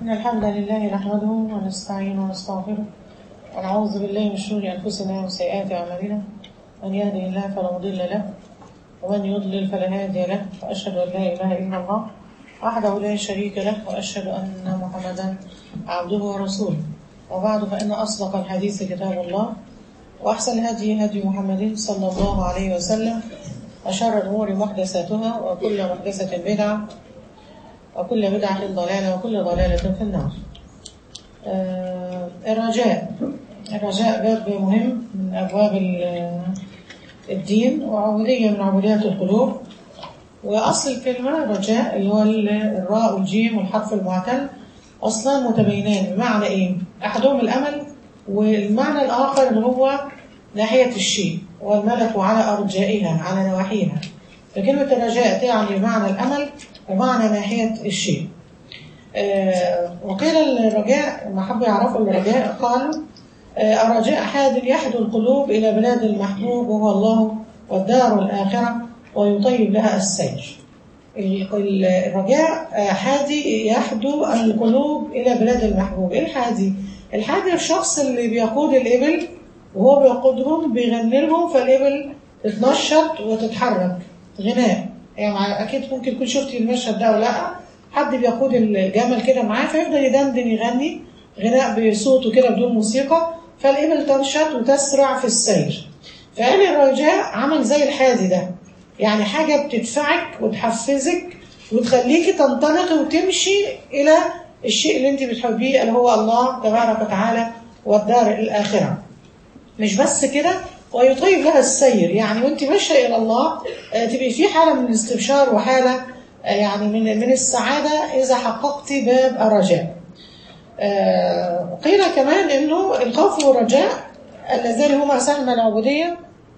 إن الحمد لله نحمده ونستعينه ونستغفره ونعوذ بالله من شرور أنفسنا وسيئات أعمالنا من يهده الله فلا مضل له ومن يضلل فلا هادي له وأشهد أن لا إله إلا الله وحده لا شريك له وأشهد أن محمدا عبده ورسوله وبعد فإن أصدق الحديث كتاب الله وأحسن الهدي هدي محمد صلى الله عليه وسلم وشر الأمور محدثاتها وكل محدثة بدعة وكل بدعة ضلالة وكل ضلالة في النار آه الرجاء الرجاء باب مهم من أبواب الدين وعبودية من عبوديات القلوب وأصل الكلمة رجاء اللي هو الراء والجيم والحرف المعتل أصلا متبينان بمعنى إيه؟ أحدهم الأمل والمعنى الآخر اللي هو ناحية الشيء والملك على أرجائها على نواحيها فكلمة الرجاء تعني بمعنى الأمل ومعنى ناحية الشيء آه وقيل الرجاء ما حبوا يعرفوا الرجاء قالوا آه الرجاء حاد يحدو القلوب إلى بلاد المحبوب وهو الله والدار الآخرة ويطيب لها السير الرجاء حادي يحدو القلوب إلى بلاد المحبوب إيه الحادي؟ الحادي الشخص اللي بيقود الإبل وهو بيقودهم بيغني لهم فالإبل تتنشط وتتحرك غناء يعني أكيد ممكن تكون شفتي المشهد ده ولا لا حد بيقود الجمل كده معاه فيفضل يدندن يغني غناء بصوته كده بدون موسيقى فالإبل تنشط وتسرع في السير فقال الرجاء عمل زي الحادي ده يعني حاجة بتدفعك وتحفزك وتخليكي تنطلقي وتمشي إلى الشيء اللي انت بتحبيه اللي هو الله تبارك وتعالى والدار الآخرة مش بس كده ويطيب لها السير يعني وانت ماشية إلى الله تبقي في حالة من الاستبشار وحالة يعني من من السعادة إذا حققت باب الرجاء قيل كمان انه الخوف والرجاء اللذان هما سهم العبودية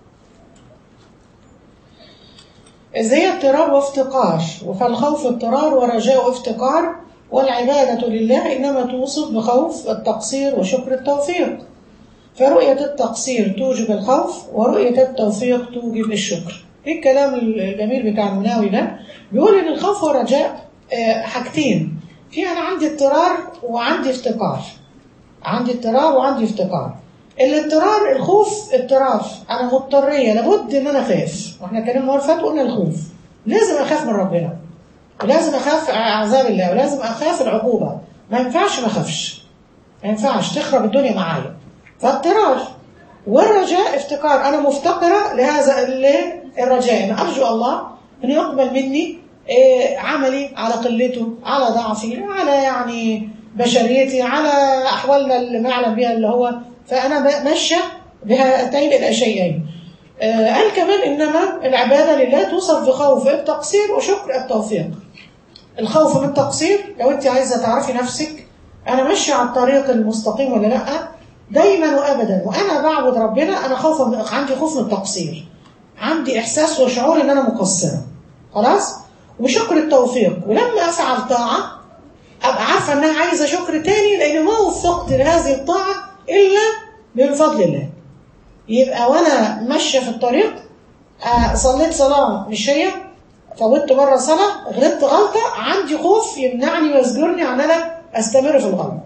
زي اضطرار وافتقار فالخوف اضطرار ورجاء افتقار والعبادة لله إنما توصف بخوف التقصير وشكر التوفيق فرؤية التقصير توجب الخوف ورؤية التوفيق توجب الشكر ايه الكلام الجميل بتاع المناوي ده بيقول ان الخوف والرجاء حاجتين في انا عندي اضطرار وعندي افتقار عندي اضطرار وعندي افتقار الاضطرار الخوف اضطرار انا مضطريه لابد ان انا اخاف واحنا اتكلمنا المره اللي فاتت قلنا الخوف لازم اخاف من ربنا ولازم اخاف عذاب الله ولازم اخاف العقوبه ما ينفعش ما اخافش ما ينفعش تخرب الدنيا معايا فاضطرار والرجاء افتقار انا مفتقره لهذا الرجاء انا ارجو الله ان يقبل مني عملي على قلته على ضعفي على يعني بشريتي على احوالنا اللي ما يعلم بها اللي هو فأنا ماشية بهاتين الأشيئين آه قال كمان إنما العبادة لله توصف بخوف التقصير وشكر التوفيق الخوف من التقصير لو أنت عايزة تعرفي نفسك أنا ماشية على الطريق المستقيم ولا لأ دايما وأبدا وأنا بعبد ربنا أنا خوف من عندي خوف من التقصير عندي إحساس وشعور إن أنا مقصرة خلاص وشكر التوفيق ولما أفعل طاعة أبقى عارفة إنها عايزة شكر تاني لأن ما وفقت لهذه الطاعة إلا من فضل الله يبقى وأنا ماشية في الطريق آه صليت صلاة مش هي فوتت مرة صلاة غلطت غلطة عندي خوف يمنعني ويزجرني عن أنا أستمر في الغلط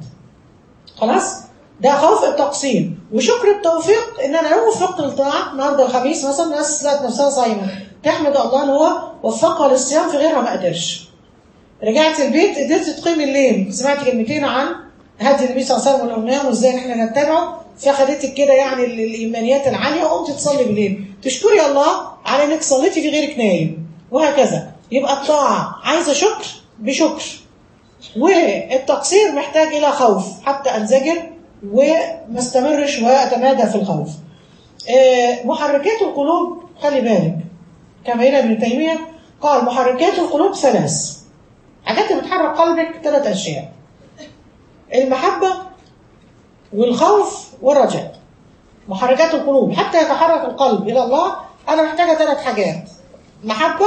خلاص ده خوف التقصير وشكر التوفيق ان انا لو وفقت للطاعه النهارده الخميس مثلا الناس لقت نفسها صايمه تحمد الله ان هو وفقها للصيام في غيرها ما قدرش رجعت البيت قدرت تقيم الليل سمعت كلمتين عن هدي النبي صلى الله عليه وسلم والأمنية وازاي احنا نتبعه فخدتك كده يعني الإيمانيات العالية وقمت تصلي بالليل تشكري الله على انك صليتي في غيرك نايم وهكذا يبقى الطاعة عايزة شكر بشكر والتقصير محتاج إلى خوف حتى أنزجر وما استمرش وأتمادى في الخوف محركات القلوب خلي بالك كما هنا ابن تيمية قال محركات القلوب ثلاث حاجات بتحرك قلبك ثلاث أشياء المحبة والخوف والرجاء محركات القلوب حتى يتحرك القلب إلى الله أنا محتاجة ثلاث حاجات محبة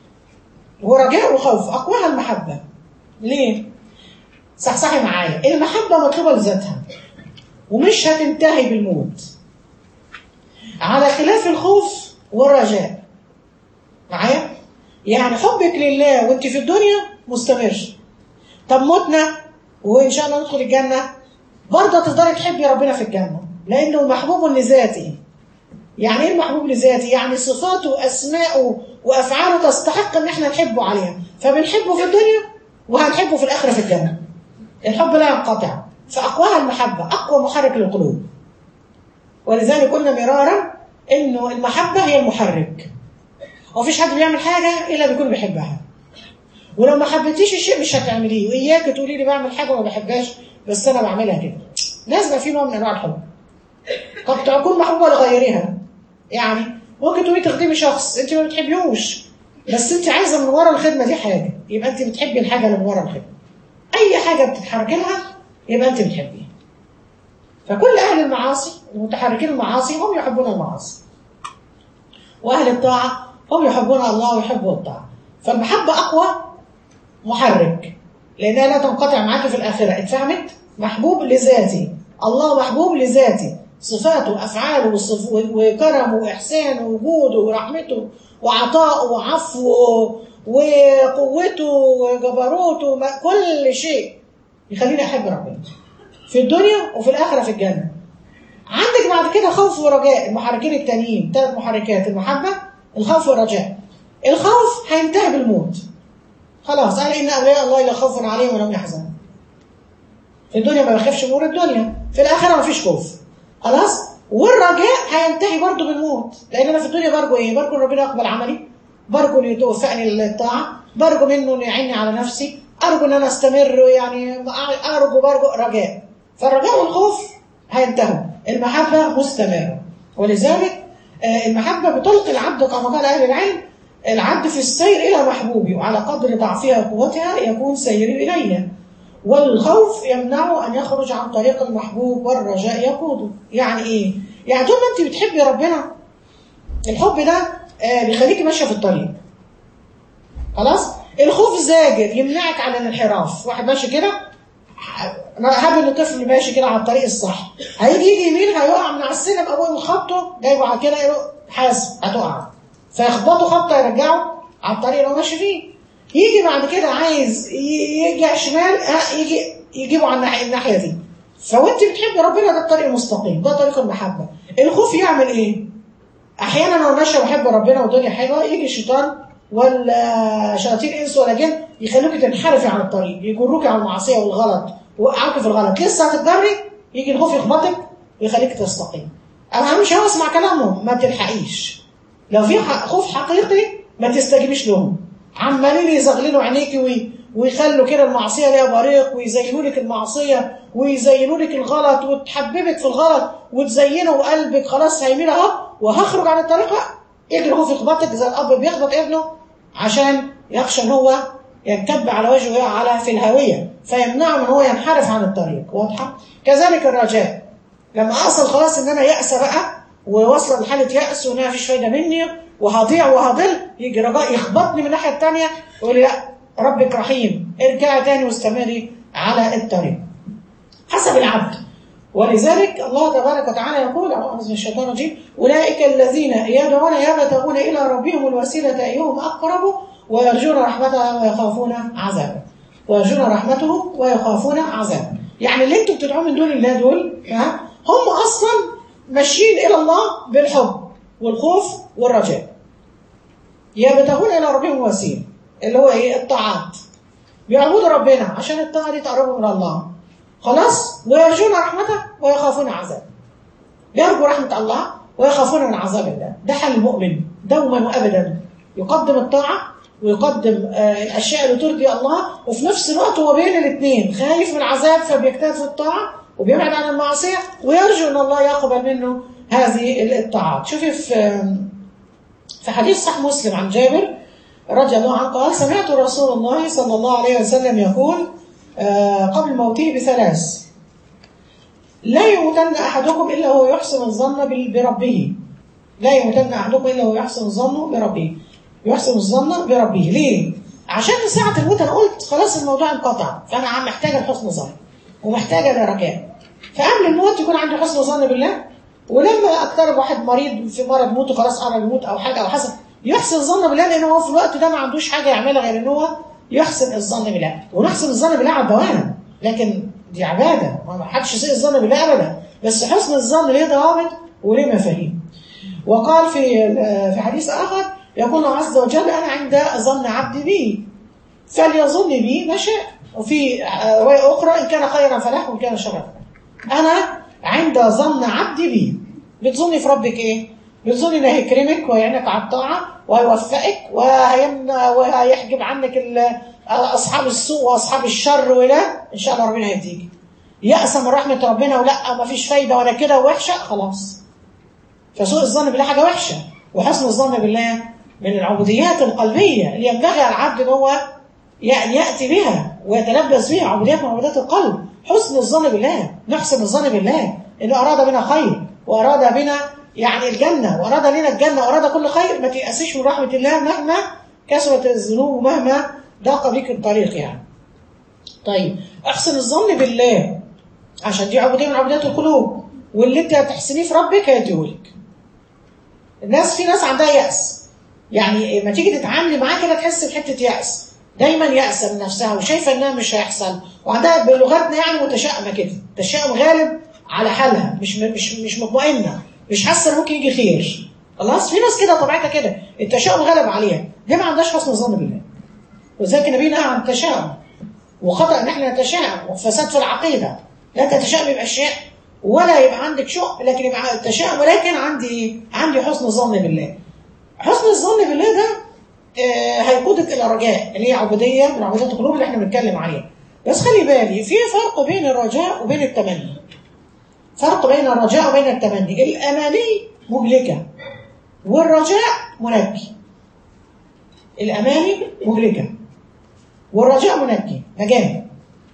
ورجاء وخوف أقواها المحبة ليه؟ صحصحي معايا المحبة مطلوبة لذاتها ومش هتنتهي بالموت على خلاف الخوف والرجاء معايا؟ يعني حبك لله وانت في الدنيا مستمر طب موتنا وان شاء الله ندخل الجنه برضه تفضلي تحبي ربنا في الجنه لانه محبوب لذاته يعني ايه محبوب لذاته يعني صفاته واسماءه وافعاله تستحق ان احنا نحبه عليها فبنحبه في الدنيا وهنحبه في الاخره في الجنه الحب لا ينقطع فاقواها المحبه اقوى محرك للقلوب ولذلك قلنا مرارا انه المحبه هي المحرك ومفيش حد بيعمل حاجه الا بيكون بيحبها ولو ما حبيتيش الشيء مش هتعمليه واياك تقولي لي بعمل حاجه وما بحبهاش بس انا بعملها كده لازم يبقى في نوع من انواع الحب قد تكون محبوبه لغيرها يعني ممكن تقومي تخدمي شخص انت ما بتحبيهوش بس انت عايزه من ورا الخدمه دي حاجه يبقى انت بتحبي الحاجه اللي من ورا الخدمه اي حاجه بتتحركي لها يبقى انت بتحبيها فكل اهل المعاصي المتحركين المعاصي هم يحبون المعاصي واهل الطاعه هم يحبون الله ويحبوا الطاعه فالمحبه اقوى محرك لانها لا تنقطع معاك في الاخره اتفهمت محبوب لذاتي الله محبوب لذاتي صفاته وافعاله وصف وكرمه واحسانه ووجوده ورحمته وعطاؤه وعفوه وقوته وجبروته كل شيء يخليني احب ربنا في الدنيا وفي الاخره في الجنه عندك بعد كده خوف ورجاء المحركين التانيين ثلاث محركات المحبه الخوف والرجاء الخوف هينتهي بالموت خلاص قال ان اولياء الله لا خوف عليهم ولا هم يحزنون في الدنيا ما بخافش امور الدنيا في الاخره ما فيش خوف خلاص والرجاء هينتهي برضه بالموت لان انا في الدنيا برجو ايه برجو ان ربنا يقبل عملي برجو ان يتوفقني للطاعه برجو منه انه يعيني على نفسي ارجو ان انا استمر يعني ارجو برجو رجاء فالرجاء والخوف هينتهوا المحبه مستمره ولذلك المحبه بتلقي العبد كما قال اهل العلم العبد في السير الى محبوبه وعلى قدر ضعفها وقوتها يكون سيري اليه والخوف يمنعه ان يخرج عن طريق المحبوب والرجاء يقوده يعني ايه يعني طول ما انت بتحبي ربنا الحب ده آه بيخليكي ماشيه في الطريق خلاص الخوف زاجر يمنعك عن الانحراف واحد ماشي كده هب ان الطفل ماشي كده على الطريق الصح هيجي يجي يمين هيقع من على السلم ابوه خبطه جايبه على كده حاسب هتقع فيخبطه خبطه يرجعه على الطريق اللي هو ماشي فيه يجي بعد كده عايز يجي على الشمال يجي يجيبه على الناحيه الناحيه دي فوانت بتحبي ربنا ده الطريق المستقيم ده طريق المحبه الخوف يعمل ايه احيانا انا ماشيه بحب ربنا والدنيا حلوه يجي الشيطان ولا شياطين انس ولا جن يخلوك تنحرفي عن الطريق يجروك على المعصيه والغلط وقعك في الغلط لسه هتتجري يجي الخوف يخبطك ويخليك تستقيم انا مش هسمع كلامهم ما تلحقيش لو في خوف حقيقي ما تستجيبيش لهم عمالين يزغللوا عينيكي ويخلوا كده المعصيه ليها بريق ويزينوا لك المعصيه ويزينوا لك الغلط وتحببك في الغلط وتزينه وقلبك خلاص هيميل اهو وهخرج عن الطريق يجري هو في خبطك زي الاب بيخبط ابنه عشان يخشى ان هو ينكب على وجهه ويقع على في الهاويه فيمنعه من هو ينحرف عن الطريق واضحه كذلك الرجاء لما اصل خلاص ان انا يأس بقى وواصله لحاله يأس وان انا مفيش فايده مني وهضيع وهضل يجي رجاء يخبطني من الناحيه الثانيه يقول لي لا ربك رحيم ارجعي تاني واستمري على الطريق حسب العبد ولذلك الله تبارك وتعالى يقول أعوذ من الشيطان الرجيم أولئك الذين يدعون يبتغون إلى ربهم الوسيلة أيهم أقرب ويرجون رحمته ويخافون عذابه ويرجون رحمته ويخافون عذابه يعني اللي انتوا بتدعوا من دون الله دول ها هم أصلا ماشيين إلى الله بالحب والخوف والرجاء يبتغون إلى ربهم الوسيلة اللي هو إيه الطاعات بيعبدوا ربنا عشان الطاعة دي تقربهم من الله خلاص ويرجون رحمته ويخافون عذابه يرجو رحمة الله ويخافون من عذاب الله ده حال المؤمن دوما وأبدا يقدم الطاعة ويقدم آه الأشياء اللي ترضي الله وفي نفس الوقت هو بين الاثنين خايف من العذاب فبيجتهد في الطاعة وبيبعد عن المعصية ويرجو أن الله يقبل منه هذه الطاعات شوفي في في حديث صح مسلم عن جابر رضي الله عنه قال سمعت رسول الله صلى الله عليه وسلم يقول قبل موته بثلاث لا يموتن أحدكم إلا هو يحسن الظن بربه لا يموتن أحدكم إلا هو يحسن الظن بربه يحسن الظن بربه ليه؟ عشان ساعة الموت أنا قلت خلاص الموضوع انقطع فأنا عم محتاجة لحسن ظن ومحتاجة لرجاء فقبل الموت يكون عندي حسن ظن بالله ولما اقترب واحد مريض في مرض موته خلاص قرب يموت او حاجه او حسب يحسن الظن بالله لان هو في الوقت ده ما عندوش حاجه يعملها غير ان هو يحسن الظن بالله ونحسن الظن بالله على الدوام لكن دي عباده ما حدش يسيء الظن بالله ابدا بس حسن الظن ليه ضوابط وليه مفاهيم وقال في في حديث اخر يقول الله عز وجل انا عند ظن عبدي بي فليظن بي ما شاء وفي روايه اخرى ان كان خيرا فله وان كان شرا فله انا عند ظن عبدي بي بتظني في ربك ايه؟ بتظني انه هيكرمك ويعينك على الطاعه وهيوفقك وهيمن وهيحجب عنك اصحاب السوء واصحاب الشر ولا ان شاء الله ربنا هيديك يأس من رحمه ربنا ولا ما فيش فايده ولا كده وحشه خلاص فسوء الظن بالله حاجه وحشه وحسن الظن بالله من العبوديات القلبية اللي ينبغي على العبد ان هو يعني يأتي بها ويتلبس بها عبوديات من عبوديات القلب حسن الظن بالله نحسن الظن بالله انه اراد بنا خير واراد بنا يعني الجنة واراد لنا الجنة واراد كل خير ما تيأسيش من رحمة الله مهما كثرت الذنوب ومهما ضاق بك الطريق يعني طيب احسن الظن بالله عشان دي عبودية من عبوديات القلوب واللي انت هتحسنيه في ربك هيديهولك الناس في ناس عندها يأس يعني لما تيجي تتعاملي معاه كده تحس بحته يأس دايما يأسة من نفسها وشايفه انها مش هيحصل وعندها بلغتنا يعني متشائمه كده تشاؤم غالب على حالها مش مش مش مطمئنه مش حاسه ان ممكن يجي خير خلاص في ناس كده طبيعتها كده التشاؤم غلب عليها دي ما عندهاش حسن ظن بالله وذلك النبي نهى عن التشاؤم وخطأ ان احنا نتشائم وفساد في العقيده لا تتشائم باشياء ولا يبقى عندك شوق لكن يبقى التشاؤم ولكن عندي عندي حسن ظن بالله حسن الظن بالله ده آه هيقودك الى رجاء اللي هي عبوديه من عبوديات القلوب اللي احنا بنتكلم عليها بس خلي بالي في فرق بين الرجاء وبين التمني فرق بين الرجاء وبين التمني الاماني مهلكه والرجاء منجي الاماني مهلكه والرجاء منجي مجاني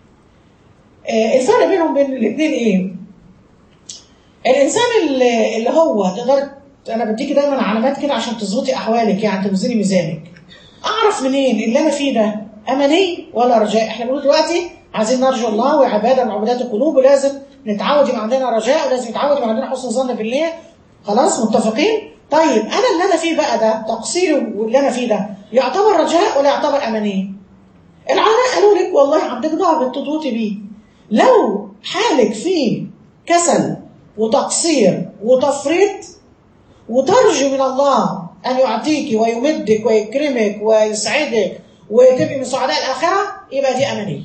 آه الفرق بينهم بين الاثنين ايه الانسان اللي, اللي هو تقدر انا بديكي دايما علامات كده عشان تظبطي احوالك يعني توزني ميزانك اعرف منين اللي انا فيه ده اماني ولا رجاء احنا بنقول دلوقتي عايزين نرجو الله وعباده من عبادات القلوب ولازم نتعود يبقى عندنا رجاء ولازم نتعود يبقى عندنا حسن ظن بالله خلاص متفقين طيب انا اللي انا فيه بقى ده تقصيري واللي انا فيه ده يعتبر رجاء ولا يعتبر اماني العلماء قالوا لك والله عندك ضابط تضغطي بيه لو حالك فيه كسل وتقصير وتفريط وترجو من الله أن يعطيك ويمدك ويكرمك ويسعدك وتبقي من سعداء الآخرة يبقى دي أمانية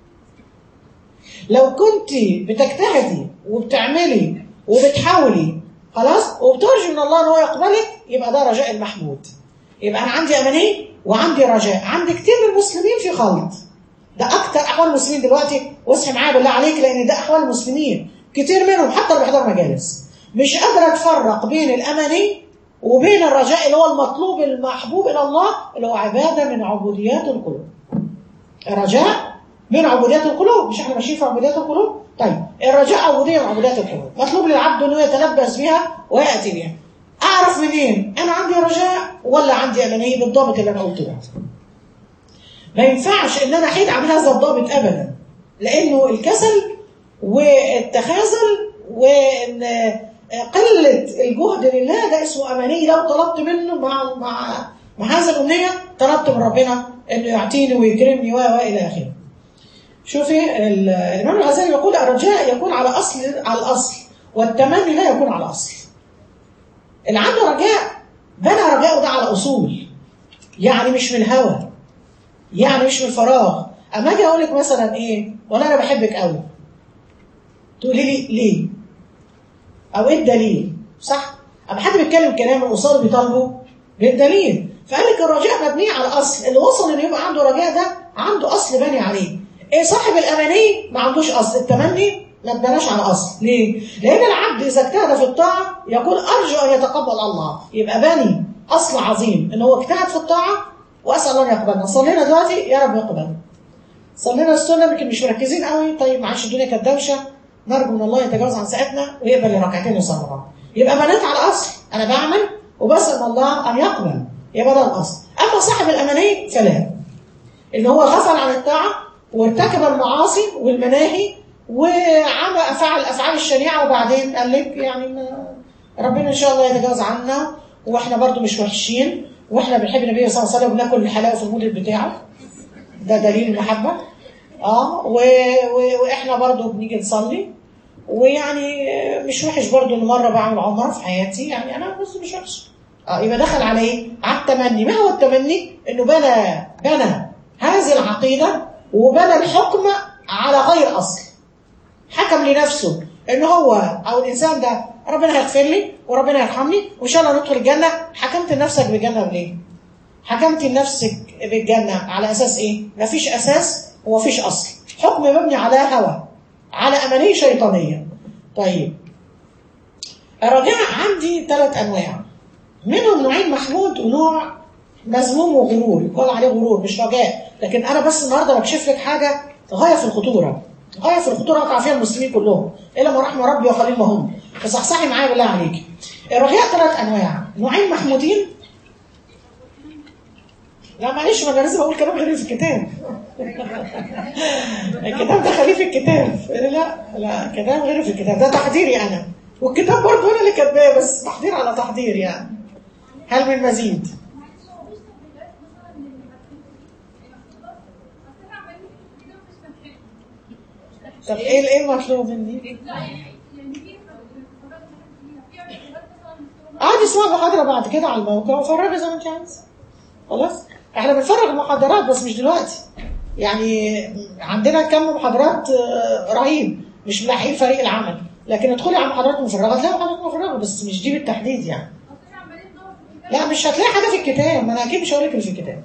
لو كنت بتجتهدي وبتعملي وبتحاولي خلاص وبترجو من الله ان هو يقبلك يبقى ده رجاء المحمود يبقى انا عندي اماني وعندي رجاء عندي كتير من المسلمين في خلط ده اكتر احوال المسلمين دلوقتي واصحي معايا بالله عليك لان ده احوال المسلمين كتير منهم حتى اللي بيحضروا مجالس مش قادره تفرق بين الاماني وبين الرجاء اللي هو المطلوب المحبوب الى الله اللي هو عباده من عبوديات القلوب الرجاء من عبوديات القلوب مش احنا ماشيين في عبوديات القلوب طيب الرجاء عبوديه من عبوديات القلوب مطلوب للعبد انه يتلبس بها وياتي بها اعرف منين انا عندي رجاء ولا عندي امانيه بالضابط اللي انا قلته ده ما ينفعش ان انا احيد عن هذا الضابط ابدا لانه الكسل والتخاذل وان قله الجهد لله ده اسمه امانيه لو طلبت منه مع مع مع هذه الامنيه طلبت من ربنا انه يعطيني ويكرمني والى اخره شوفي الإمام الغزالي يقول الرجاء يكون على أصل على الأصل والتمني لا يكون على أصل اللي عنده رجاء بنى رجاءه ده على أصول يعني مش من الهوى يعني مش من الفراغ أما أجي أقول لك مثلا إيه ولا أنا بحبك قوي تقولي لي ليه أو إيه الدليل صح أما حد بيتكلم كلام القصاد بيطالبه بالدليل فقال لك الرجاء مبني على الأصل اللي وصل إنه يبقى عنده رجاء ده عنده أصل بني عليه ايه صاحب الاماني ما عندوش اصل التمني ما اتبناش على اصل ليه لان العبد اذا اجتهد في الطاعه يقول ارجو ان يتقبل الله يبقى بني اصل عظيم ان هو اجتهد في الطاعه واسال الله ان يقبلنا صلينا دلوقتي يا رب يقبلنا صلينا السنه يمكن مش مركزين قوي طيب معلش الدنيا كانت دوشه نرجو من الله يتجاوز عن ساعتنا ويقبل ركعتين وصلاه بعض يبقى بنيت على اصل انا بعمل وبسال الله ان يقبل يبقى ده الاصل اما صاحب الاماني فلا ان هو غفل عن الطاعه وارتكب المعاصي والمناهي وعمل فعل الافعال الشنيعه وبعدين قال لك يعني ما ربنا ان شاء الله يتجاوز عنا واحنا برضو مش وحشين واحنا بنحب النبي صلى الله عليه وسلم وبناكل الحلاوه في المولد بتاعه ده دليل المحبه اه و... و... واحنا برضو بنيجي نصلي ويعني مش وحش برضو ان مره بعمل عمره في حياتي يعني انا بص مش وحش اه يبقى دخل على ايه؟ على التمني ما هو التمني؟ انه بنى بنى هذه العقيده وبنى الحكم على غير اصل حكم لنفسه ان هو او الانسان ده ربنا هيغفر لي وربنا يرحمني وان شاء الله ندخل الجنه حكمت لنفسك بالجنه ليه؟ حكمت لنفسك بالجنه على اساس ايه؟ مفيش اساس ومفيش اصل حكم مبني على هوى على امانيه شيطانيه طيب الرجاء عندي ثلاث انواع منهم نوعين محمود ونوع مذموم وغرور يقال عليه غرور مش رجاء لكن انا بس النهارده بكشف لك حاجه غايه في الخطوره غايه في الخطوره وقع فيها المسلمين كلهم الا ما رحم ربي وقليل ما هم فصحصحي معايا بالله عليك الرجاء ثلاث انواع نوعين محمودين لا معلش ما انا لازم اقول كلام غير في الكتاب الكتاب ده خليه في الكتاب لا لا كلام غير في الكتاب ده تحضيري انا والكتاب برضه انا اللي كاتباه بس تحضير على تحضير يعني هل من مزيد؟ طب ايه ايه المطلوب مني؟ عادي اسمع المحاضرة بعد كده على الموقع وفرجي زي ما انت عايز خلاص احنا بنفرج محاضرات بس مش دلوقتي يعني عندنا كم محاضرات رهيب مش ملاحقين فريق العمل لكن ادخلي على محاضرات مفرغه تلاقي محاضرات مفرغه بس مش دي بالتحديد يعني لا مش هتلاقي حاجه في الكتاب ما انا اكيد مش هقول لك اللي في الكتاب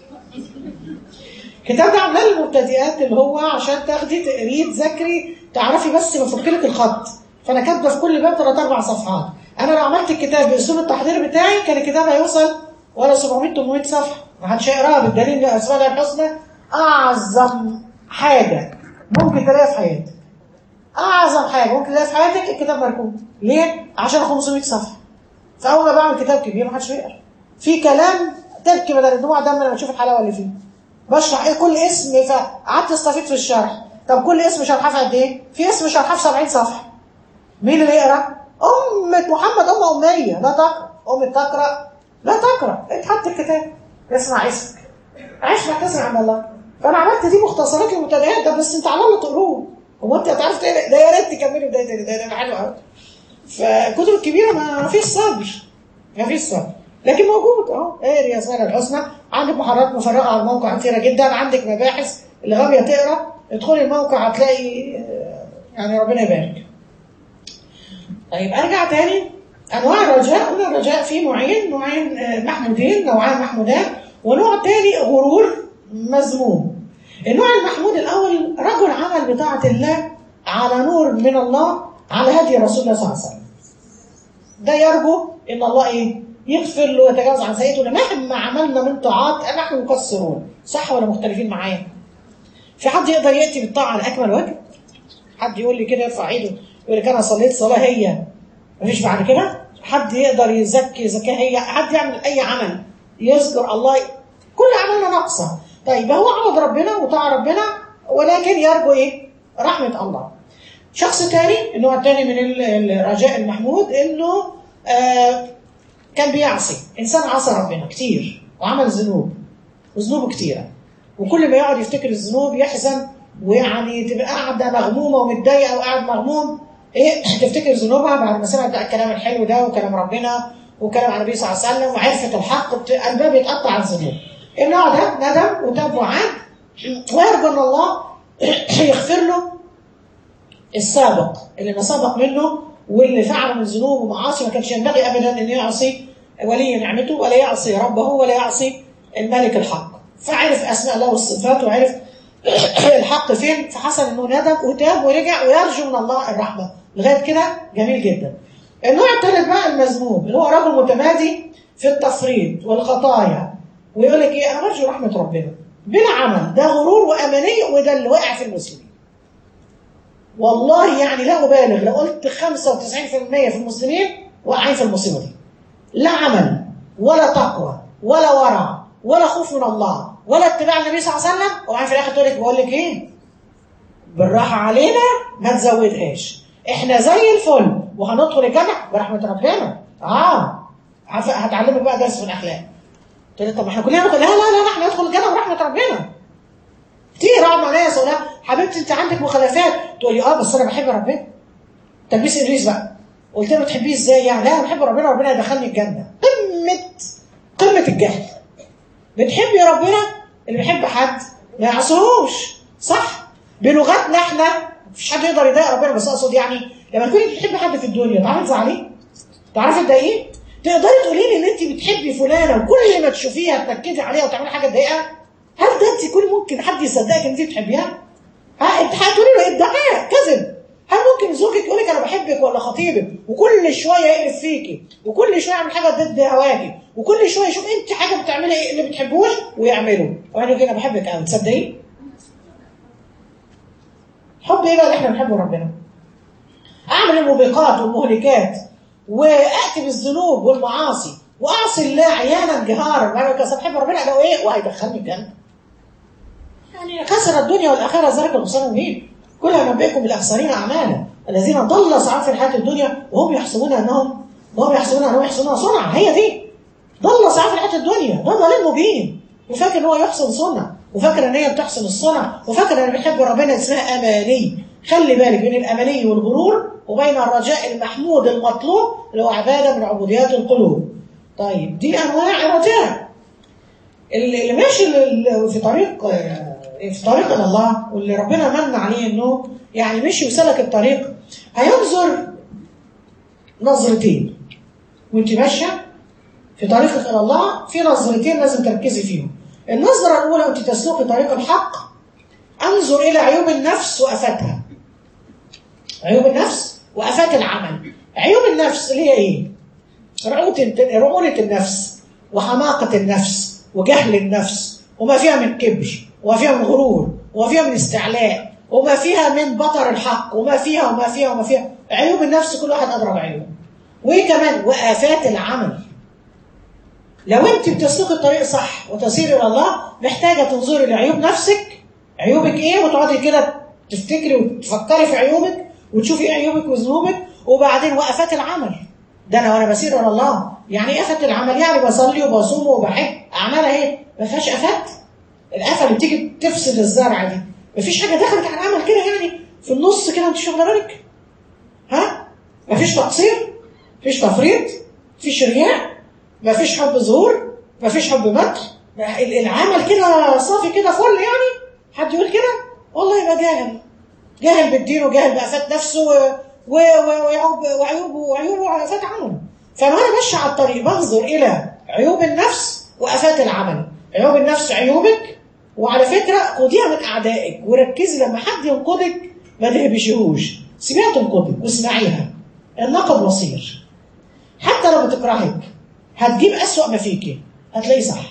الكتاب ده عاملاه للمبتدئات اللي هو عشان تاخدي تقريه تذاكري تعرفي بس بفك لك الخط فانا كاتبه في كل باب ثلاث اربع صفحات انا لو عملت الكتاب باسلوب التحضير بتاعي كان الكتاب هيوصل ولا 700 800 صفحه ما حدش هيقراها بالدليل ان اسماء الله الحسنى اعظم حاجه ممكن تلاقيها في حياتك اعظم حاجه ممكن تلاقيها في حياتك الكتاب مركون ليه عشان 500 صفحه فاول ما بعمل كتاب كبير ما حدش بيقرا في كلام تبكي بدل الدموع دم لما تشوف الحلاوه اللي فيه بشرح ايه كل اسم فقعدت استفيد في الشرح طب كل اسم شرحه في قد ايه في اسم شرحه في 70 صفحه مين اللي يقرا امه محمد امه اميه لا تقرا امه تقرا لا تقرا اتحط الكتاب اسمع اسمك عيش ما تسمع عند الله فانا عملت دي مختصرات للمبتدئات ده بس انت على الله تقروه هو انت هتعرف تقرا ده يا ريت تكملي بدايه تاني ده ده حلو قوي فالكتب الكبيره ما فيش صبر ما فيش صبر لكن موجود اهو اقري اسماء الحسنى عندك محاضرات مفرغه على الموقع كتيره جدا عندك مباحث اللي غاويه تقرا ادخلي الموقع هتلاقي يعني ربنا يبارك طيب ارجع تاني انواع الرجاء قلنا الرجاء فيه نوعين نوعين محمودين نوعان محمودان ونوع تاني غرور مذموم النوع المحمود الاول رجل عمل بطاعه الله على نور من الله على هدي رسول الله صلى الله عليه وسلم ده يرجو ان الله ايه يغفر له ويتجاوز عن سيئته مهما عملنا من طاعات نحن مقصرون صح ولا مختلفين معايا في حد يقدر ياتي بالطاعه على اكمل وجه حد يقول لي كده يرفع ايده يقول لك انا صليت صلاه هي مفيش بعد كده حد يقدر يزكي زكاه هي حد يعمل اي عمل يذكر الله كل اعمالنا ناقصه طيب هو عبد ربنا وطاع ربنا ولكن يرجو ايه رحمه الله شخص تاني النوع التاني من الرجاء المحمود انه آه كان بيعصي انسان عصى ربنا كتير وعمل ذنوب وذنوبه كتيره وكل ما يقعد يفتكر الذنوب يحزن ويعني تبقى قاعده مغمومه ومتضايقه وقاعد مغموم ايه تفتكر ذنوبها بعد ما سمعت الكلام الحلو ده وكلام ربنا وكلام عن النبي صلى الله عليه وسلم وعرفت الحق قلبها بيتقطع الذنوب النوع ده ندم وتاب وعاد ويرجو ان الله يغفر له السابق اللي ما سبق منه واللي فعل من ذنوب ومعاصي ما كانش ينبغي ابدا ان يعصي ولي نعمته ولا يعصي ربه ولا يعصي الملك الحق فعرف اسماء الله والصفات وعرف الحق فين فحصل انه ندم وتاب ورجع ويرجو من الله الرحمه لغايه كده جميل جدا النوع الثالث بقى المذموم اللي هو رجل متمادي في التفريط والخطايا ويقول لك ايه انا برجو رحمه ربنا بلا عمل ده غرور وامانيه وده اللي وقع في المسلمين والله يعني لا أبالغ لو قلت 95% في المسلمين واقعين في المصيبة دي لا عمل ولا تقوى ولا ورع ولا خوف من الله ولا اتباع النبي صلى الله عليه وسلم وبعدين في الاخر تقول لك بقول لك ايه بالراحه علينا ما تزودهاش احنا زي الفل وهندخل الجنه برحمه ربنا اه هتعلمك بقى درس في الاخلاق تقول طب احنا كلنا ندخل لا لا لا احنا ندخل الجنه برحمه ربنا كتير اقعد مع ناس اقول لها حبيبتي انت عندك مخالفات تقول لي اه بس انا بحب ربنا تلبيس ابليس بقى قلت له تحبيه ازاي يعني لا انا بحب ربنا ربنا يدخلني الجنه قمه قمه الجهل بتحبي ربنا اللي بيحب حد ما يعصوش صح بلغتنا احنا مفيش حد يقدر يضايق ربنا بس اقصد يعني لما تكوني بتحبي حد في الدنيا تعرفي تزعليه تعرفي تضايقيه تقدري تقولي لي ان انت بتحبي فلانه وكل ما تشوفيها تنكدي عليها وتعملي حاجه تضايقها هل ده انت كل ممكن حد يصدقك ان انت بتحبيها ها انت هتقولي له ادعاء كذب هل ممكن زوجك يقول لك انا بحبك ولا خطيبك وكل شويه يقلب فيكي وكل شويه يعمل حاجه ضد هواكي وكل شويه يشوف انت حاجه بتعملي ايه اللي بتحبوش ويعمله ويقول لك انا بحبك قوي تصدقي حب ايه بقى اللي احنا بنحبه ربنا اعمل الموبقات والمهلكات واتي بالذنوب والمعاصي واعصي الله عيانا جهارا وانا كسر بحب ربنا لو ايه وهيدخلني الجنه يعني خسر الدنيا والاخره ذلك الخسران المبين كل نبئكم بالاخسرين اعمالا الذين ضل سعيهم في الحياه الدنيا وهم يحسبون انهم وهم يحسبون انهم يحسنون صنعا هي دي ضل سعيهم في الحياه الدنيا ده ضلال مبين وفاكر ان هو يحسن صنع وفاكر ان هي بتحسن الصنع وفاكر ان بيحب ربنا اسمها اماني خلي بالك بين الاماني والغرور وبين الرجاء المحمود المطلوب اللي هو عباده من عبوديات القلوب طيب دي انواع الرجاء اللي ماشي في طريق في طريق الى الله واللي ربنا من عليه انه يعني مشي وسلك الطريق هينظر نظرتين وانت ماشيه في طريقك الى الله في نظرتين لازم تركزي فيهم النظره الاولى وانت تسلكي طريق الحق انظر الى عيوب النفس وافاتها عيوب النفس وافات العمل عيوب النفس اللي هي ايه رعونه النفس وحماقه النفس وجهل النفس وما فيها من كبر وما فيها من غرور وما فيها من استعلاء وما فيها من بطر الحق وما فيها وما فيها وما فيها عيوب النفس كل واحد أضرب عيوب وإيه كمان وآفات العمل لو أنت بتسلكي الطريق صح وتسير إلى الله محتاجة تنظري لعيوب نفسك عيوبك إيه وتقعدي كده تفتكري وتفكري في عيوبك وتشوفي إيه عيوبك وذنوبك وبعدين وآفات العمل ده أنا وأنا بسير إلى الله يعني إيه آفات العمل يعني بصلي وبصوم وبحج أعمالها إيه ما فيهاش آفات الآفة اللي بتيجي تفسد الزرع دي مفيش حاجة دخلت على العمل كده يعني في النص كده انت مش واخده بالك ها مفيش تقصير مفيش تفريط مفيش رياء مفيش حب ظهور مفيش حب مدح العمل كده صافي كده فل يعني حد يقول كده والله يبقى جاهل جاهل بالدين وجاهل بآفات نفسه وعيوب وعيوب وعيوب وآفات عمله فأنا ماشي على الطريق بنظر إلى عيوب النفس وآفات العمل عيوب النفس عيوبك وعلى فكرة خديها من أعدائك وركزي لما حد ينقدك ما تهبشيهوش سيبيها تنقدك واسمعيها النقد مصير حتى لو بتكرهك هتجيب أسوأ ما فيكي هتلاقيه صح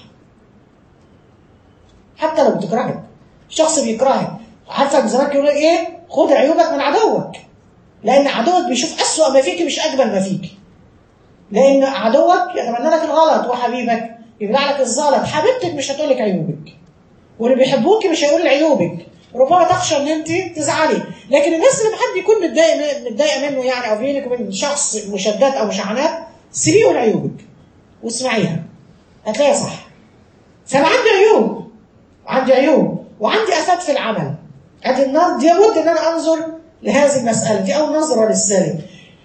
حتى لو بتكرهك شخص بيكرهك عارفة زمان يقول لك ايه خد عيوبك من عدوك لأن عدوك بيشوف أسوأ ما فيكي مش أجمل ما فيكي لأن عدوك يتمنى لك الغلط وحبيبك يبلع لك الزلط حبيبتك مش هتقول لك عيوبك واللي بيحبوكي مش هيقول عيوبك ربما تخشى ان انت تزعلي لكن الناس اللي حد يكون متضايق متضايقه منه يعني او بينك وبين شخص مشادات او مشاحنات سيبيه يقول عيوبك واسمعيها هتلاقيها صح فانا عندي عيوب عندي عيوب وعندي افات في العمل ادي النظر دي لابد ان انا انظر لهذه المساله دي اول نظره للسالك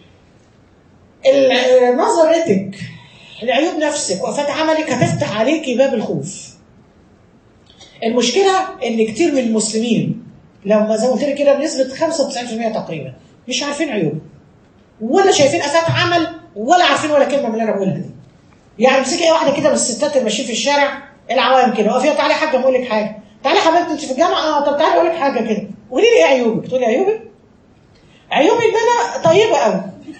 نظرتك لعيوب نفسك وافات عملك هتفتح عليكي باب الخوف المشكلة ان كتير من المسلمين لما زي ما قلت لك كده بنسبة 95% تقريبا مش عارفين عيوب ولا شايفين افات عمل ولا عارفين ولا كلمة من اللي انا بقولها دي يعني امسكي اي واحدة كده من الستات اللي ماشيين في الشارع العوام كده وقفي تعالي يا حاجة بقول لك حاجة تعالي يا حبيبتي انت في الجامعة اه طب تعالي اقول لك حاجة كده قولي لي ايه عيوبك تقولي عيوبي عيوبي ان انا طيبة قوي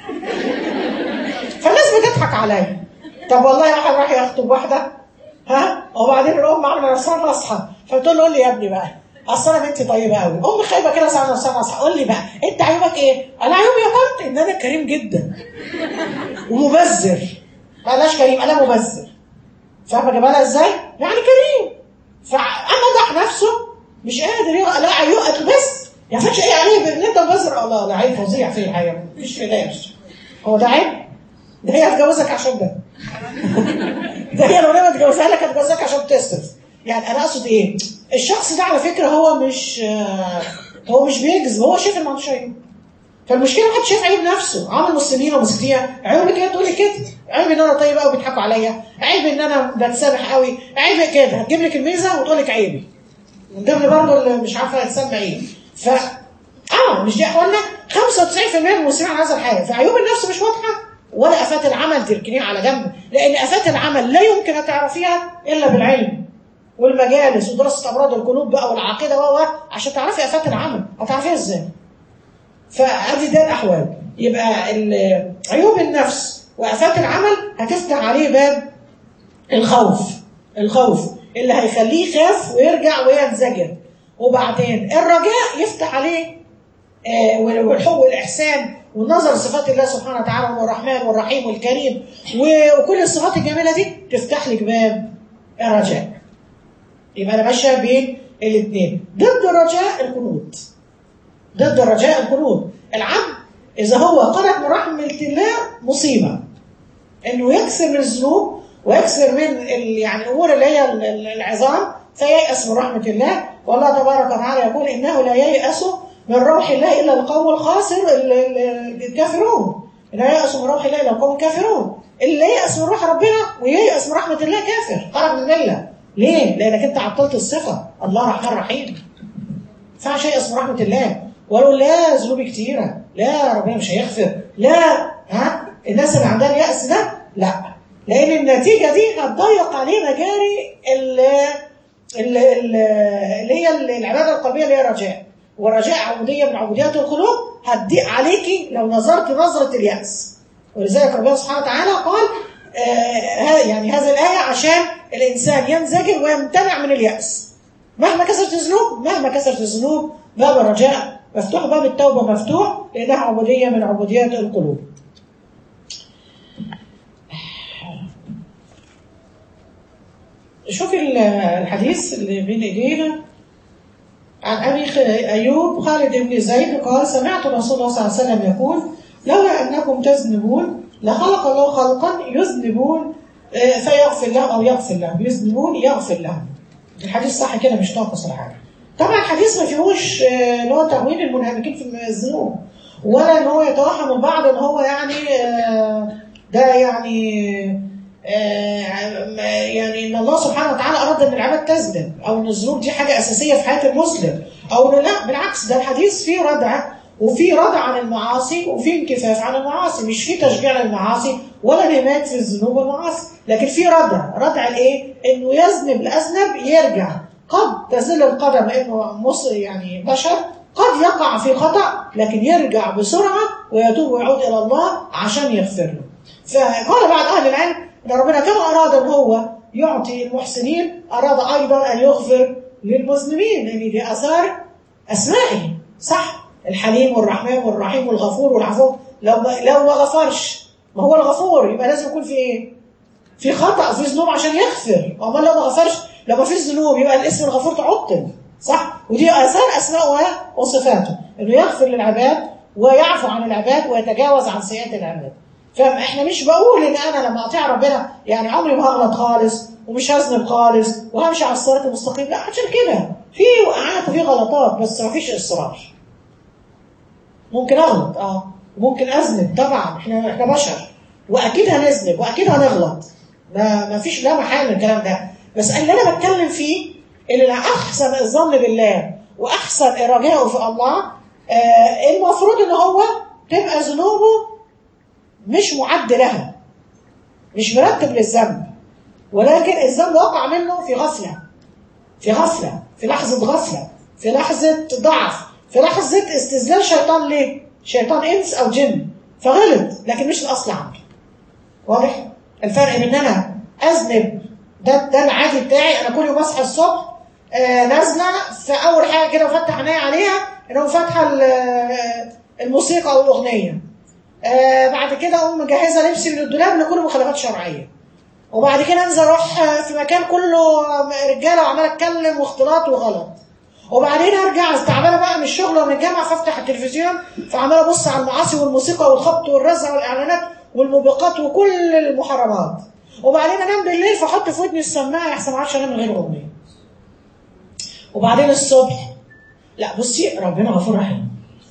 فالناس بتضحك عليا طب والله واحد راح يخطب واحدة ها وبعدين الام عامله نفسها ناصحه فتقول له قول لي يا ابني بقى اصل انا بنتي طيبه قوي ام خايبه كده ساعه نفسها ناصحه قول لي بقى انت عيوبك ايه؟ انا عيوبي يا طنط ان انا كريم جدا ومبذر بلاش كريم انا مبذر فاهمه جمالها ازاي؟ يعني كريم فمدح نفسه مش قادر يقع لا عيوب بس يا فاتش ايه عليه ان انت مبذر الله لا عيب فظيع في الحياه مفيش فداش هو ده عيب؟ ده هي هتجوزك عشان ده ده هي لو ما تجوزها لك هتجوزك عشان تصرف يعني انا اقصد ايه الشخص ده على فكره هو مش آه، هو مش بيكذب هو شايف ان ما عندوش عيب فالمشكله واحد شايف عيب نفسه عامل مسلمين ومسكتيه عيب كده تقول لي كده عيب ان انا طيب قوي بيضحكوا عليا عيب ان انا بتسامح قوي عيب كده هتجيب لك الميزه وتقول لك عيبي من ضمن برضه اللي مش عارفه تسمى ايه ف اه مش دي اخوانا 95% من المسلمين على هذا الحال فعيوب النفس مش واضحه ولا افات العمل تركنيها على جنب لان افات العمل لا يمكن ان تعرفيها الا بالعلم والمجالس ودراسه امراض القلوب بقى والعقيده و و عشان تعرفي افات العمل هتعرفيها ازاي؟ فادي ده الاحوال يبقى ال- عيوب النفس وافات العمل هتفتح عليه باب الخوف الخوف اللي هيخليه يخاف ويرجع وينزجر وبعدين الرجاء يفتح عليه آه، والحب والإحسان والنظر لصفات الله سبحانه وتعالى هو الرحمن والرحيم والكريم و- وكل الصفات الجميلة دي تفتح لك باب الرجاء يبقى أنا ماشية بين الاثنين ضد الرجاء القنوط ضد الرجاء القنوط العبد إذا هو قنط من رحمة الله مصيبة إنه يكسر من الذنوب ويكسر من ال- يعني الأمور اللي هي ال- ال- العظام فييأس من رحمة الله والله تبارك وتعالى يقول إنه لا ييأس من روح الله إلا القوم الخاسر ال- ال- الكافرون لا ييأس من روح الله إلا القوم الكافرون اللي ييأس من روح ربنا وييأس من رحمة الله كافر خرج من الملة ليه؟ لأنك أنت عطلت الصفة الله رحمن رحيم ينفعش ييأس من رحمة الله ولو لا ذنوبي كتيرة لا ربنا مش هيغفر لا ها الناس اللي عندها اليأس ده لا لأن النتيجة دي هتضيق عليه مجاري ال- ال- ال- اللي هي العبادة القلبية اللي هي الرجاء والرجاء عبودية من عبوديات القلوب هتضيق عليكي لو نظرت نظرة اليأس ولذلك ربنا سبحانه وتعالى قال آه ها- يعني هذه الآية عشان الإنسان ينزجر ويمتنع من اليأس مهما كسرت الذنوب مهما كسرت الذنوب باب الرجاء مفتوح باب التوبة مفتوح لأنها عبودية من عبوديات القلوب شوف ال- الحديث اللي بين ايدينا عن ابي خ- ايوب خالد بن زيد قال سمعت رسول الله صلى الله عليه وسلم يقول لولا انكم تذنبون لخلق الله خلقا يذنبون آه، فيغفر لهم او يغفر لهم يذنبون يغفر لهم الحديث صح كده مش ناقص ولا حاجه طبعا الحديث ما فيهوش آه، اللي هو تهوين المنهمكين في الذنوب ولا ان هو يتوهم البعض ان هو يعني آه، ده يعني آه، ما- يعني ان الله سبحانه وتعالى اراد ان العباد تذنب او ان الذنوب دي حاجه اساسيه في حياه المسلم او إنه لا بالعكس ده الحديث فيه ردع وفي ردع عن المعاصي وفي انكفاف عن المعاصي مش في تشجيع للمعاصي ولا انهماك في الذنوب والمعاصي لكن في ردع ردع الايه انه يذنب الاذنب يرجع قد تزل القدم لانه مص يعني بشر قد يقع في خطأ لكن يرجع بسرعة ويتوب ويعود إلى الله عشان يغفر له فقال بعض أهل العلم أن ربنا كما أراد أن هو يعطي المحسنين أراد أيضا أن يغفر للمذنبين لأن دي أثار أسمائه صح الحليم والرحمن والرحيم والغفور والعفو لو ما لو ما غفرش ما هو الغفور يبقى لازم يكون في إيه؟ في خطأ في ذنوب عشان يغفر أمال لو ما غفرش لو ما فيش ذنوب يبقى الاسم الغفور تعطل صح ودي آثار أسماء وصفاته إنه يغفر للعباد ويعفو عن العباد ويتجاوز عن سيئات العباد فاحنا مش بقول ان انا لما اطيع ربنا يعني عمري ما هغلط خالص ومش هذنب خالص وهمشي على الصراط المستقيم لا عشان كده في وقعات وفي غلطات بس ما فيش اصرار ممكن اغلط اه وممكن اذنب طبعا احنا احنا بشر واكيد هنذنب واكيد هنغلط ما ما فيش لا محل من الكلام ده بس اللي انا بتكلم فيه اللي احسن الظن بالله واحسن رجاؤه في الله آه المفروض ان هو تبقى ذنوبه مش معد لها مش مرتب للذنب ولكن الذنب وقع منه في غفله في غفله في لحظه غفله في لحظه ضعف في لحظه استذلال شيطان ليه؟ شيطان انس او جن فغلط لكن مش الاصل عنده واضح؟ الفرق بين ان انا اذنب ده ده العادي بتاعي انا كل يوم اصحى الصبح آه نازله فاول حاجه كده وفتح عينيا عليها ان هو فاتحه الموسيقى او الاغنيه آه بعد كده اقوم مجهزه لبسي من الدولاب لكل مخالفات شرعيه وبعد كده انزل اروح في مكان كله رجاله وعمال اتكلم واختلاط وغلط وبعدين ارجع تعبانه بقى من الشغل ومن الجامعه فافتح التلفزيون فعمال ابص على المعاصي والموسيقى والخبط والرزع والاعلانات والموبقات وكل المحرمات وبعدين انام بالليل فاحط في ودني السماعه احسن ما اعرفش انام من غير اغنيه وبعدين الصبح لا بصي ربنا غفور رحيم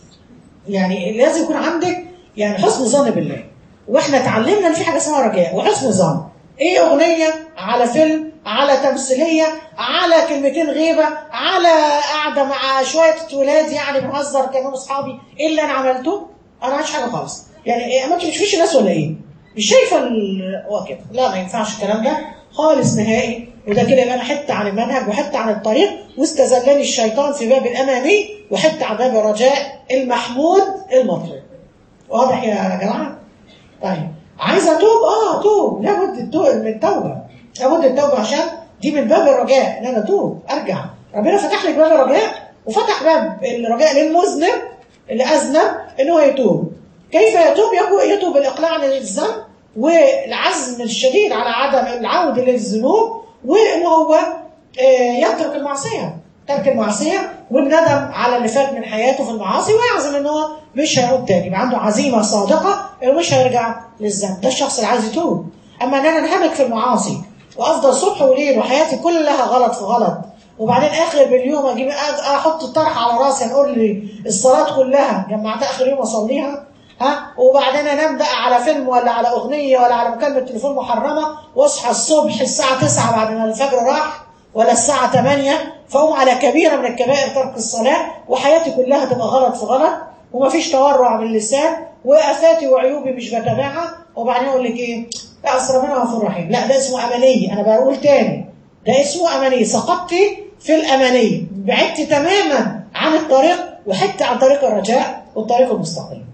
يعني لازم يكون عندك يعني حسن ظن بالله واحنا اتعلمنا ان في حاجه اسمها رجاء وحسن ظن ايه اغنيه على فيلم على تمثيليه على كلمتين غيبه على قاعده مع شويه ولاد يعني بنهزر كانوا اصحابي ايه اللي انا عملته؟ انا ما عملتش حاجه خالص يعني إيه ما انت مش فيش ناس ولا ايه؟ مش شايفه ال- هو كده لا ما ينفعش الكلام ده خالص نهائي وده كده يبقى انا حته عن المنهج وحته عن الطريق واستذلني الشيطان في باب الامامي وحته عن باب الرجاء المحمود المطلوب واضح يا جماعه؟ طيب عايزه اتوب اه اتوب لابد التو- من التوبه لابد التوبه عشان دي من باب الرجاء ان انا اتوب ارجع ربنا فتح لك باب الرجاء وفتح باب الرجاء للمذنب اللي اذنب ان هو يتوب كيف يتوب يكو- يتوب بالاقلاع عن الذنب والعزم الشديد على عدم العوده للذنوب وان هو آه، يترك المعصيه ترك المعصيه والندم على اللي فات من حياته في المعاصي ويعزم ان هو مش هيعود تاني يبقى عنده عزيمه صادقه انه مش هيرجع للذنب ده الشخص اللي عايز يتوب اما ان انا انهمك في المعاصي وافضل صبح وليل وحياتي كلها غلط في غلط وبعدين اخر باليوم اجيب أج- احط الطرح على راسي نقول لي الصلاه كلها جمعتها اخر يوم اصليها ها وبعدين انام بقى على فيلم ولا على اغنيه ولا على مكالمه تليفون محرمه واصحى الصبح الساعه 9 بعد ما الفجر راح ولا الساعه 8 فاقوم على كبيره من الكبائر ترك الصلاه وحياتي كلها تبقى غلط في غلط ومفيش تورع باللسان وافاتي وعيوبي مش بتابعها وبعدين اقول لك ايه؟ لا اصل ربنا غفور رحيم لا ده اسمه امانيه انا بقول تاني ده اسمه امانيه سقطتي في الامانيه بعدت تماما عن الطريق وحدت عن طريق الرجاء والطريق المستقيم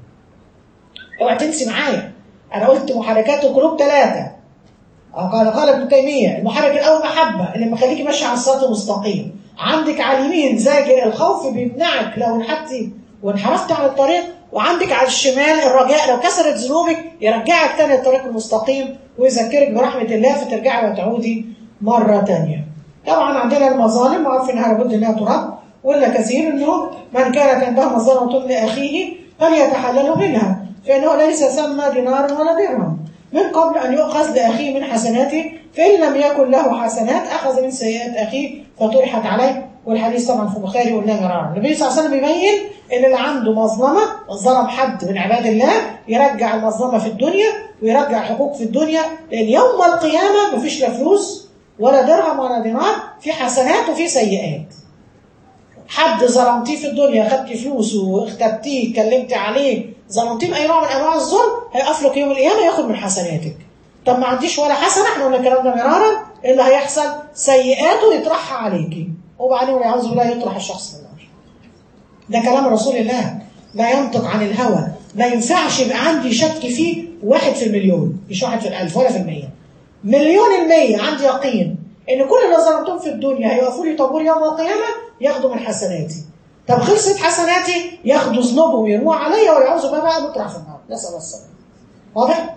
اوعى تنسي معايا انا قلت محركات القلوب ثلاثه قال قال ابن تيميه المحرك الاول محبه اللي مخليكي ماشيه على الصراط المستقيم عندك على اليمين زاجر الخوف بيمنعك لو انحدتي وانحرفت عن الطريق وعندك على الشمال الرجاء لو كسرت ذنوبك يرجعك تاني للطريق المستقيم ويذكرك برحمه الله فترجعي وتعودي مره تانيه. طبعا عندنا المظالم وعارفين انها لابد انها ترد ولا كثير انه من كانت عنده مظلمه لاخيه فليتحلل منها فانه ليس ثم دينار ولا درهم من قبل أن يؤخذ لأخيه من حسناته فإن لم يكن له حسنات أخذ من سيئات أخيه فطرحت عليه والحديث طبعا في البخاري قلنا مرارا النبي صلى الله عليه وسلم بيبين إن اللي عنده مظلمة ظلم حد من عباد الله يرجع المظلمة في الدنيا ويرجع حقوق في الدنيا لأن يوم القيامة مفيش لا فلوس ولا درهم ولا دينار في حسنات وفي سيئات حد ظلمتيه في الدنيا خدتي فلوسه واختبتيه اتكلمتي عليه ظلمتيه باي نوع من انواع الظلم هيقف لك يوم القيامه ياخد من حسناتك طب ما عنديش ولا حسنه احنا قلنا الكلام ده مرارا إيه اللي هيحصل سيئاته يطرحها عليكي وبعدين والعياذ بالله يطرح الشخص في النار ده كلام رسول الله لا ينطق عن الهوى ما ينفعش يبقى عندي شك فيه واحد في المليون مش واحد في الألف ولا في المية مليون المية عندي يقين إن كل اللي ظلمتهم في الدنيا هيوقفوا لي طابور يوم القيامة ياخدوا من حسناتي طب خلصت حسناتي ياخدوا ذنوبهم ويرموها عليا ويعوزوا بقى بقى نطرح في النار نسأل الله السلامة واضح؟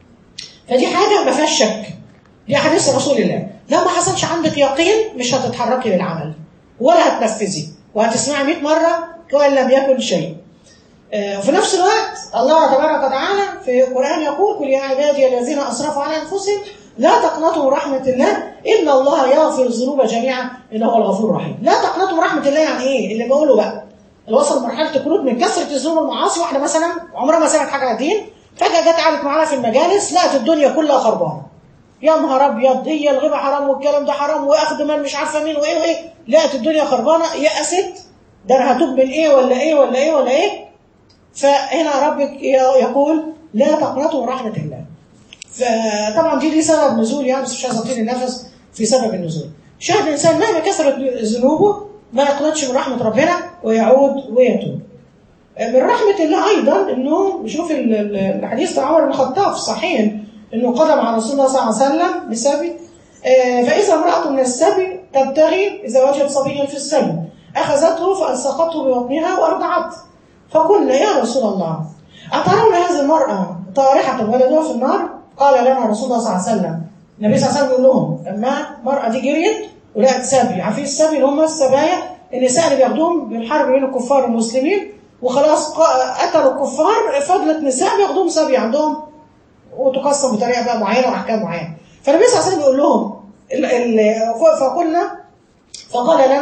فدي حاجة ما فيهاش شك دي حديث رسول الله لو ما حصلش عندك يقين مش هتتحركي للعمل ولا هتنفذي وهتسمعي 100 مرة وإن لم يكن شيء آه، وفي نفس الوقت الله تبارك وتعالى في القرآن يقول قل يا عبادي الذين أسرفوا على أنفسهم لا تقنطوا من رحمة الله إن الله يغفر الذنوب جميعا إنه هو الغفور الرحيم لا تقنطوا من رحمة الله يعني إيه اللي بقوله بقى اللي وصل مرحلة القنوط من كثرة الذنوب والمعاصي واحدة مثلا عمرها ما سمعت حاجة عن الدين فجأة جت قعدت معانا في المجالس لقت الدنيا كلها خربانة يا نهار ابيض هي الغيبه حرام والكلام ده حرام واخد مال مش عارفه مين وايه وايه لقت الدنيا خربانه يأست ده انا هتوب من ايه ولا ايه ولا ايه ولا ايه فهنا ربك يقول لا تقنطوا من رحمه الله فطبعا دي دي سبب نزول يعني بس مش عايز اطيل النفس في سبب النزول شاهد الانسان مهما كثرت ذنوبه ما يقنطش من رحمه ربنا ويعود ويتوب من رحمه الله ايضا انه شوف ال- ال- الحديث بتاع عمر بن الخطاب صحيح انه قدم على رسول الله صلى الله عليه وسلم بسبي آه، فاذا امراه من السبي تبتغي اذا وجدت صبيا في السبي اخذته فالصقته ببطنها وارضعته فقلنا يا رسول الله اترون هذه المراه طارحه ولدها في النار قال لنا رسول الله صلى الله عليه وسلم النبي صلى الله عليه وسلم يقول لهم لما المراه دي جريت ولقت سبي عارفين السبي اللي هم السبايا النساء اللي بياخدوهم بالحرب بين الكفار والمسلمين وخلاص قا- قتلوا الكفار فضلت نساء بياخدوهم سبي عندهم وتقسم بطريقه بقى معينه واحكام معينه فالنبي صلى الله عليه وسلم بيقول لهم ال- ال- فقلنا فقال لنا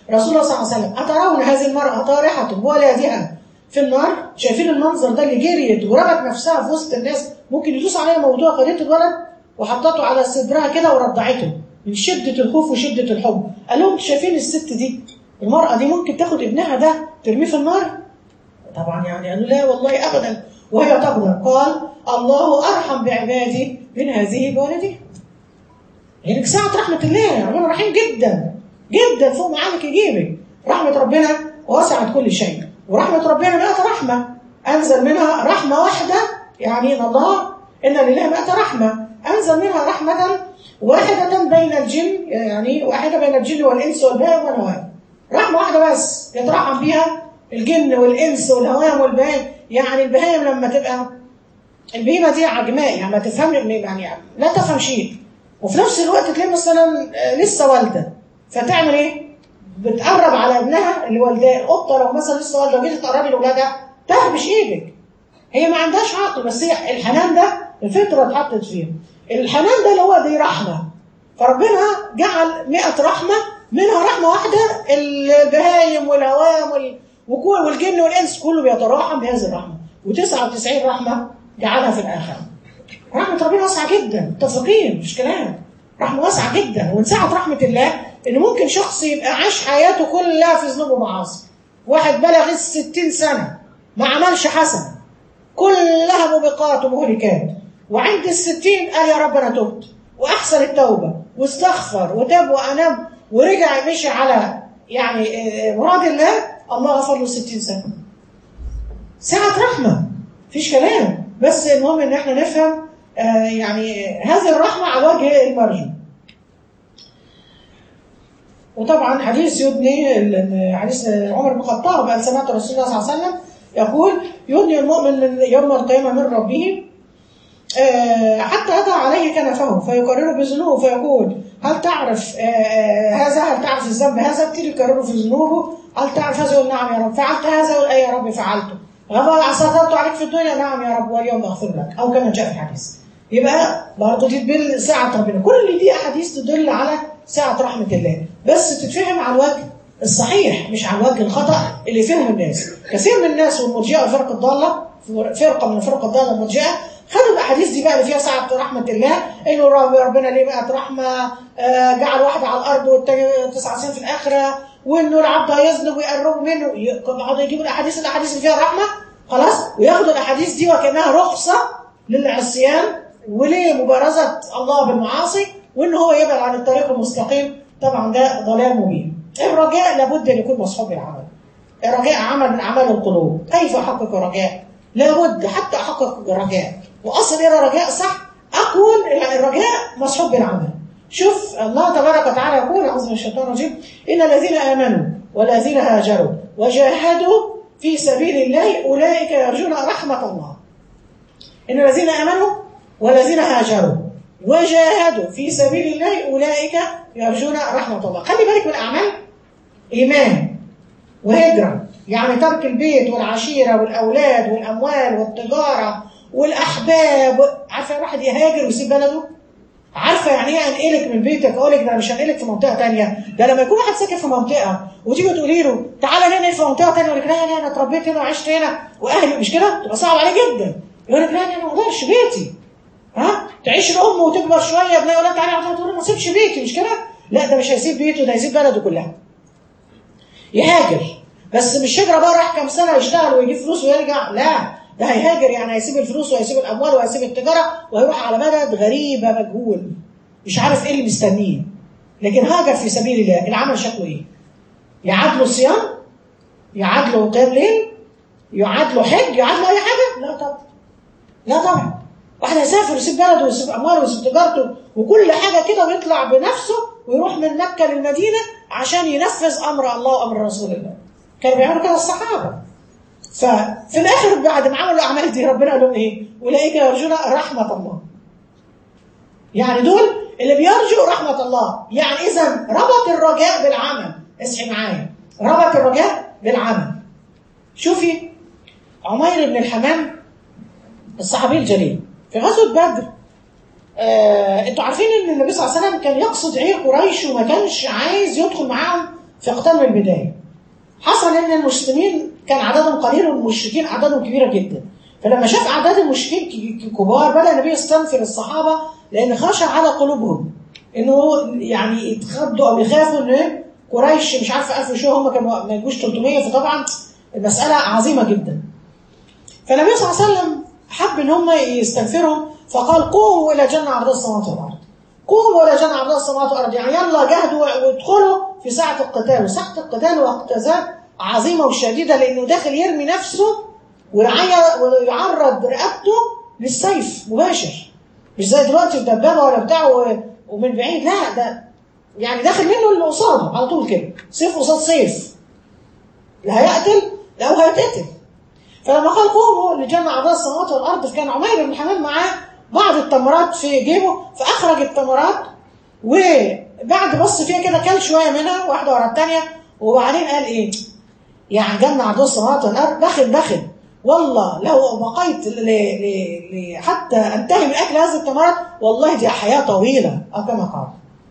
رسول الله صلى الله عليه وسلم أترون هذه المرأة طارحة بولادها في النار شايفين المنظر ده اللي جريت ورمت نفسها في وسط الناس ممكن يدوس عليها موضوع خدت الولد وحطته على صدرها كده ورضعته من شدة الخوف وشدة الحب قال لهم شايفين الست دي المرأة دي ممكن تاخد ابنها ده ترميه في النار طبعا يعني قالوا لا والله أبدا وهي تقدر قال الله أرحم بعبادي من هذه بولدي يعني ساعة رحمة الله ربنا رحيم جدا جدا فوق ما عقلك يجيبك رحمة ربنا وسعت كل شيء ورحمة ربنا مئة رحمة أنزل منها رحمة واحدة يعني إن الله إن لله مئة رحمة أنزل منها رحمة واحدة بين الجن يعني واحدة بين الجن والإنس والبهائم والهوام رحمة واحدة بس يترحم بيها الجن والإنس والهوام والبهائم يعني البهائم لما تبقى البهيمة دي عجماء يعني ما تفهم يعني لا تفهم شيء وفي نفس الوقت تلاقي مثلا لسه والدة فتعمل ايه؟ بتقرب على ابنها اللي والداه القطه لو مثلا لسه والده وجيت تقربي لاولادها تهبش ايدك هي ما عندهاش عقل بس هي الحنان ده الفطره اتحطت فيه الحنان ده اللي هو دي رحمه فربنا جعل 100 رحمه منها رحمه واحده البهايم والهوام وال... والجن والانس كله بيتراحم بهذه الرحمه و99 رحمه جعلها في الاخره رحمه ربنا واسعه جدا متفقين مش كلام رحمه واسعه جدا ومن سعه رحمه الله ان ممكن شخص يبقى عاش حياته كلها في ذنوب ومعاصي واحد بلغ الستين سنة ما عملش حسن كلها موبقات ومهلكات وعند الستين قال يا رب أنا تبت وأحسن التوبة واستغفر وتاب وأنام ورجع مشي على يعني مراد الله الله غفر له 60 سنة ساعة رحمة مفيش كلام بس المهم ان احنا نفهم آه يعني هذه الرحمة على وجه المرجو وطبعا حديث يدني حديث عمر بن الخطاب قال سمعت رسول الله صلى الله عليه وسلم يقول يدني المؤمن يوم القيامة من ربه حتى أتى عليه كنفه فيقرره بذنوبه فيقول هل تعرف هذا هل تعرف الذنب هذا ابتدي يكرره في ذنوبه هل تعرف هذا يقول نعم يا رب فعلت هذا يقول أي يا رب فعلته غفر سترت عليك في الدنيا نعم يا رب واليوم أغفر لك أو كما جاء في الحديث يبقى برضه دي تدل ساعة ربنا كل دي أحاديث تدل على ساعة رحمة الله بس تتفهم على الوجه الصحيح مش على الوجه الخطأ اللي فهمه الناس كثير من الناس والمرجئة والفرق الضالة فرقة من الفرق الضالة المرجئة خدوا الاحاديث دي بقى اللي فيها سعه رحمه الله انه ربنا ليه بقت رحمه جعل واحد على الارض والتاني 99 في الاخره وانه العبد هيذنب ويقربوا منه يقعدوا يجيبوا الاحاديث الاحاديث اللي فيها رحمه خلاص وياخدوا الاحاديث دي وكانها رخصه للعصيان ولمبارزه الله بالمعاصي وان هو يبعد عن الطريق المستقيم طبعا ده ضلال مبين الرجاء لابد ان يكون مصحوب بالعمل الرجاء عمل من اعمال القلوب كيف احقق الرجاء لابد حتى احقق الرجاء واصل الى رجاء صح اكون الرجاء مصحوب بالعمل شوف الله تبارك وتعالى يقول اعوذ من الشيطان الرجيم ان الذين امنوا والذين هاجروا وجاهدوا في سبيل الله اولئك يرجون رحمه الله ان الذين امنوا والذين هاجروا وجاهدوا في سبيل الله اولئك يرجون رحمه الله خلي بالك من الاعمال ايمان وهجره يعني ترك البيت والعشيره والاولاد والاموال والتجاره والاحباب عارفه الواحد يهاجر ويسيب بلده عارفه يعني ايه انقلك من بيتك اقول لك ده انا مش هنقلك في منطقه ثانيه ده لما يكون واحد ساكن في منطقه وتيجي تقولي له تعالى ننقل في منطقه ثانيه يقول لك لا لا انا اتربيت هنا وعشت هنا واهلي مش كده تبقى صعب عليه جدا يقول لك لا انا ما اقدرش بيتي ها تعيش الام وتكبر شويه ابنها يقول لك تعالى تقول ما اسيبش بيتي مش كده لا ده مش هيسيب بيته ده هيسيب بلده كلها يهاجر بس مش هجره بقى راح كام سنه يشتغل ويجيب فلوس ويرجع لا ده هيهاجر يعني هيسيب الفلوس وهيسيب الاموال وهيسيب التجاره وهيروح على بلد غريبه مجهول مش عارف ايه اللي مستنيه لكن هاجر في سبيل الله العمل شكله ايه؟ يعاد له صيام؟ يعاد له قيام ليل؟ يعاد له حج؟ يعاد له اي حاجه؟ لا طبعا لا طبعا واحد هيسافر ويسيب بلده ويسيب امواله ويسيب تجارته وكل حاجه كده ويطلع بنفسه ويروح من مكه للمدينه عشان ينفذ امر الله وامر رسول الله كانوا بيعملوا كده الصحابه ففي الاخر بعد ما عملوا الاعمال دي ربنا قال لهم ايه؟ اولئك يرجون رحمه الله. يعني دول اللي بيرجوا رحمه الله، يعني اذا ربط الرجاء بالعمل، اصحي معايا. ربط الرجاء بالعمل. شوفي عمير بن الحمام الصحابي الجليل في غزوه بدر آه، انتوا عارفين ان النبي صلى الله عليه وسلم كان يقصد عير قريش وما كانش عايز يدخل معاهم في قتال من البدايه حصل ان المسلمين كان عددهم قليل والمشركين اعدادهم كبيره جدا فلما شاف اعداد المشركين ك- ك- كبار بدا النبي يستنفر الصحابه لان خشى على قلوبهم انه يعني يتخضوا او يخافوا ان قريش مش عارفه 1000 شو هم كانوا ما يجوش 300 فطبعا المساله عظيمه جدا فالنبي صلى الله عليه وسلم حب ان هم يستنفرهم فقال قوموا الى جنه عرضها السماوات والارض قوموا الى جنه عرضها السماوات والارض يعني يلا جاهدوا وادخلوا في ساعه القتال وساعه القتال وقتها عظيمه وشديده لانه داخل يرمي نفسه ويعي- ويعرض رقبته للسيف مباشر مش زي دلوقتي الدبابه ولا بتاع و- ومن بعيد لا ده يعني داخل منه اللي قصاده على طول كده سيف قصاد سيف لا هيقتل لا هو هيتقتل فلما قال قوموا لجنة عرضها السماوات والأرض كان عمير بن حمام معاه بعض التمرات في جيبه فأخرج التمرات وبعد بص فيها كده كل شوية منها واحدة ورا الثانية وبعدين قال إيه يعني جنة عرضها السماوات والأرض بخل بخل والله لو بقيت ل... ل... ل... حتى أنتهي من أكل هذه التمرات والله دي حياة طويلة أو كما قال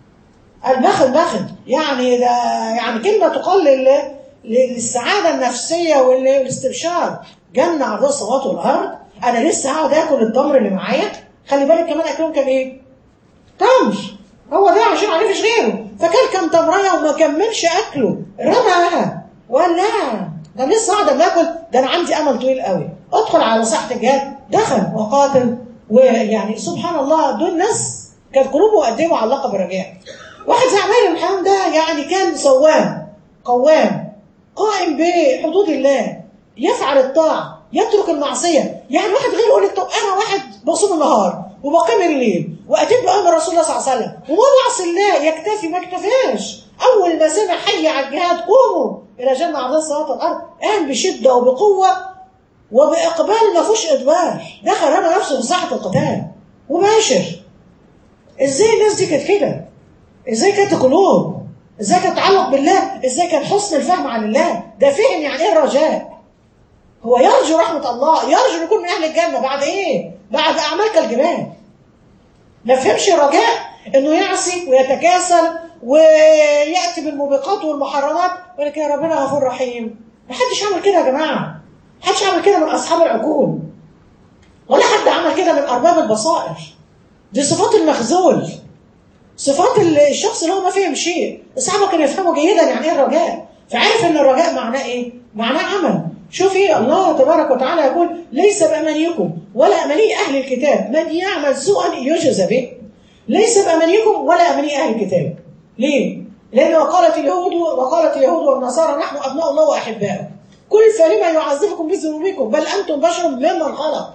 البخل بخل يعني ده يعني كلمة تقال لل- للسعادة النفسية والاستبشار جنة عرضها السماوات والأرض أنا لسه هقعد آكل التمر اللي معايا خلي بالك كمان أكلهم كان إيه؟ تمر هو ده عشان ما عرفش غيره فكان كام تمرية وما كملش أكله رماها وقال لا ده أنا لسه قاعد باكل ده أنا عندي أمل طويل قوي أدخل على ساحة الجهاد دخل وقاتل ويعني سبحان الله دول ناس كانت قلوبهم قد إيه معلقة بالرجاء واحد زي عمير بن حمام ده يعني كان صوام قوام قائم بحدود الله يفعل الطاعة يترك المعصية يعني واحد غير يقول لك طب أنا واحد بصوم النهار وبقيم الليل وأتم بأمر رسول الله صلى الله عليه وسلم وما بعصي الله يكتفي ما اكتفاش أول ما سمع حي على الجهاد قوموا إلى جنة عرضها السماوات والأرض قام بشدة وبقوة وبإقبال ما فيهوش إدبار دخل رمى نفسه في ساحة القتال مباشر إزاي الناس دي كانت كده؟ ازاي كانت القلوب ازاي كانت تعلق بالله ازاي كان حسن الفهم عن الله ده فهم يعني ايه الرجاء هو يرجو رحمة الله يرجو ان يكون من اهل الجنة بعد ايه بعد اعمال كالجبال ما فهمش الرجاء انه يعصي ويتكاسل وياتي بالموبقات والمحرمات ويقول لك يا ربنا غفور رحيم ما حدش عمل كده يا جماعه ما حدش عمل كده من اصحاب العقول ولا حد عمل كده من ارباب البصائر دي صفات المخذول صفات الشخص اللي هو ما فهم شيء الصحابه كانوا يفهموا جيدا يعني ايه الرجاء فعرف ان الرجاء معناه ايه معناه عمل شوفي الله تبارك وتعالى يقول ليس بامانيكم ولا اماني اهل الكتاب من يعمل سوءا يجزى به ليس بامانيكم ولا اماني اهل الكتاب ليه لان وقالت اليهود وقالت اليهود والنصارى نحن ابناء الله واحباؤه كل فلما يعذبكم بذنوبكم بل انتم بشر ممن خلق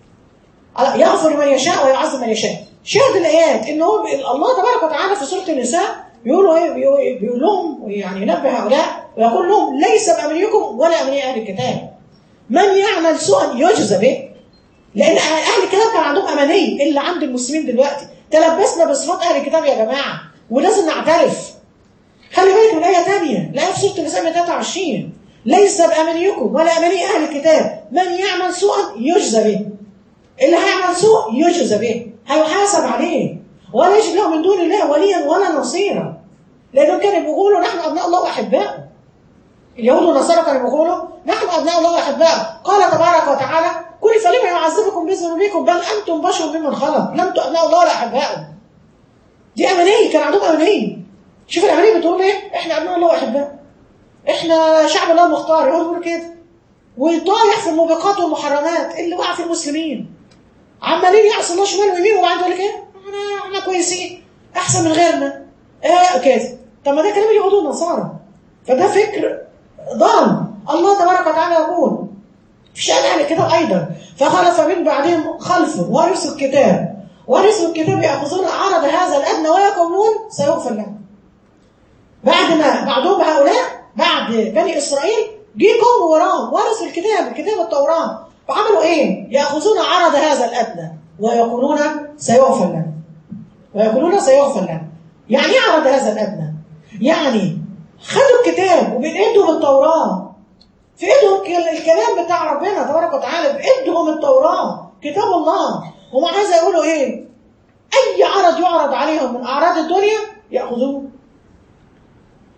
يغفر من يشاء ويعذب من يشاء شاهد الايات ان هو الله تبارك وتعالى في سوره النساء بيقولوا ايه بيقول بيقول لهم يعني ينبه هؤلاء ويقول لهم ليس بامانيكم ولا اماني اهل الكتاب من يعمل سوءا يجزى به لان اهل الكتاب كان عندهم اماني اللي عند المسلمين دلوقتي تلبسنا بصفات اهل الكتاب يا جماعه ولازم نعترف خلي بالك من ايه ثانيه لا في سوره النساء 23 ليس بامانيكم ولا اماني اهل الكتاب من يعمل سوءا يجزى به اللي هيعمل سوء يجزى به هيحاسب عليه ولا يجد له من دون الله وليا ولا نصيرا لانهم كانوا بيقولوا نحن ابناء الله واحباؤه اليهود والنصارى كانوا بيقولوا نحن ابناء الله واحباؤه قال تبارك وتعالى كل فلما يعذبكم بذنوبكم بل انتم بشر ممن خلق لم ابناء الله ولا احباؤه دي امانيه كان عندهم امانيه شوف الامانيه بتقول ايه احنا ابناء الله واحباؤه احنا شعب الله المختار يقول بيقول كده وطايح في الموبقات والمحرمات اللي وقع في المسلمين عمالين يعصوا الله شمال ويمين وبعدين يقول لك ايه احنا احنا كويسين احسن من غيرنا اه كده طب ما ده كلام اليهود والنصارى فده فكر ضال الله تبارك وتعالى يقول في شأن أهل الكتاب أيضا فخلف من بعدهم خلف ورثوا الكتاب ورثوا الكتاب يأخذون عرض هذا الأدنى ويقولون سيغفر لهم بعد ما بعدهم هؤلاء بعد بني إسرائيل جه قوم وراهم ورثوا الكتاب الكتاب التوراة فعملوا ايه ياخذون عرض هذا الادنى ويقولون سيغفر لنا ويقولون سيغفر لنا يعني ايه عرض هذا الادنى يعني خدوا الكتاب وبين ايدهم التوراه في ايدهم الكلام بتاع ربنا تبارك وتعالى بايدهم التوراه كتاب الله ومع هذا يقولوا ايه اي عرض يعرض عليهم من اعراض الدنيا ياخذوه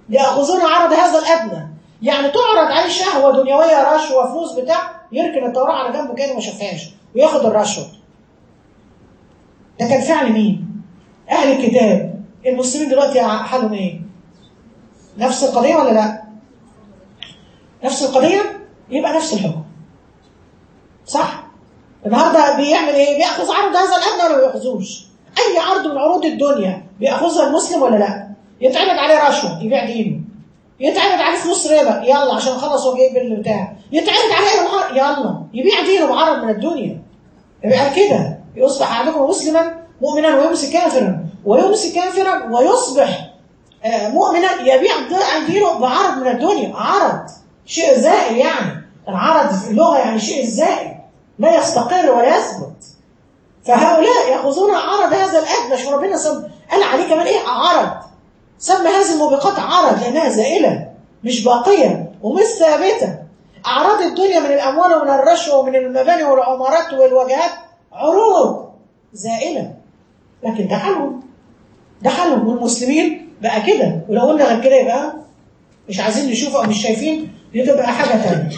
ياخذون عرض هذا الادنى يعني تعرض عليه شهوه دنيويه رشوه فلوس بتاع يركن التوراه على جنبه كانه ما شافهاش وياخد الرشوه ده كان فعل مين؟ اهل الكتاب المسلمين دلوقتي حالهم ايه؟ نفس القضيه ولا لا؟ نفس القضيه يبقى نفس الحكم صح؟ النهارده بيعمل ايه؟ بياخذ عرض هذا الادنى ولا ما بياخذوش؟ اي عرض من عروض الدنيا بياخذها المسلم ولا لا؟ يتعرض عليه رشوه يبيع دينه يتعرض عليه فلوس ربا يلا عشان خلص هو جايب البتاع يتعرض عليه معرض يلا يبيع دينه بعرض من الدنيا يبقى كده يصبح احدكم مسلما مؤمنا ويمسك كافرا ويمسك كافرا ويصبح آه مؤمنا يبيع دينه بعرض من الدنيا عرض شيء زائل يعني العرض في اللغه يعني شيء زائل لا يستقر ولا يثبت فهؤلاء ياخذون عرض هذا الادنى شوف ربنا سم قال عليه كمان ايه عرض سمى هذه الموبقات عرض لانها زائله مش باقيه ومش ثابته اعراض الدنيا من الاموال ومن الرشوه ومن المباني والعمارات والوجهات عروض زائله لكن ده حالهم ده حالهم والمسلمين بقى كده ولو قلنا غير كده يبقى مش عايزين نشوف او مش شايفين دي تبقى حاجه ثانيه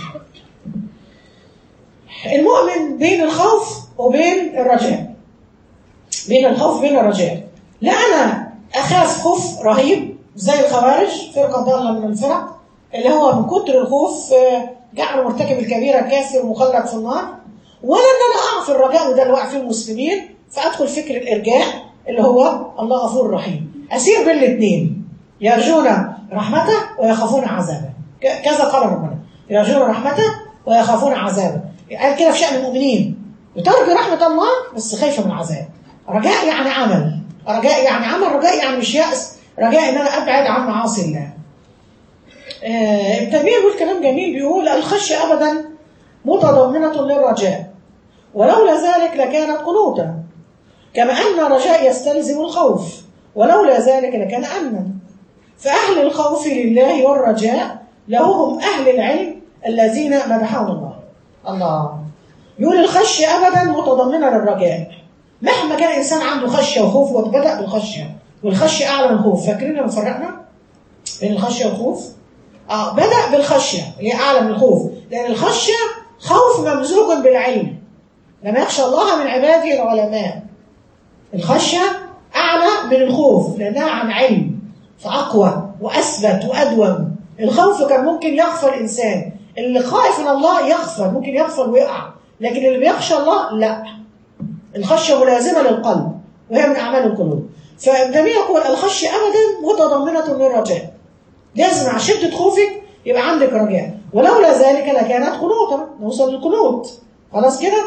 المؤمن بين الخوف وبين الرجاء بين الخوف وبين الرجاء لا انا اخاف خوف رهيب زي الخوارج فرقه ضاله من الفرق اللي هو من كتر الخوف جعل مرتكب الكبيره كافر مخلد في النار ولا ان انا اقع في الرجاء وده اللي وقع فيه المسلمين فادخل فكر الارجاء اللي هو الله غفور رحيم اسير بين الاثنين يرجون رحمته ويخافون عذابه كذا قال ربنا يرجون رحمته ويخافون عذابه قال كده في شأن المؤمنين بترجو رحمة الله بس خايفة من العذاب رجاء يعني عمل رجاء يعني عمل رجاء يعني مش يأس رجاء ان انا ابعد عن معاصي الله آه ابن تيميه بيقول كلام جميل بيقول الخشيه ابدا متضمنه للرجاء ولولا ذلك لكانت قنوطا كما ان الرجاء يستلزم الخوف ولولا ذلك لكان امنا فاهل الخوف لله والرجاء لهم اهل العلم الذين مدحهم الله الله يقول الخشيه ابدا متضمنه للرجاء مهما كان الانسان عنده خشيه وخوف وبدا بالخشيه والخشيه اعلى من الخوف فاكرين لما فرقنا بين الخشيه والخوف اه بدا بالخشيه اللي هي اعلى من الخوف لان الخشيه خوف ممزوج بالعلم لما يخشى الله من عباده العلماء الخشيه اعلى من الخوف لانها عن علم فاقوى واثبت وادوم الخوف كان ممكن يغفل الانسان اللي خائف من الله يغفل ممكن يغفل ويقع لكن اللي بيخشى الله لا الخشيه ملازمه للقلب وهي من اعمال القلوب فابن يقول الخشيه ابدا متضمنه للرجاء لازم مع شده خوفك يبقى عندك رجاء ولولا ذلك لكانت قنوطا نوصل للقنوط خلاص كده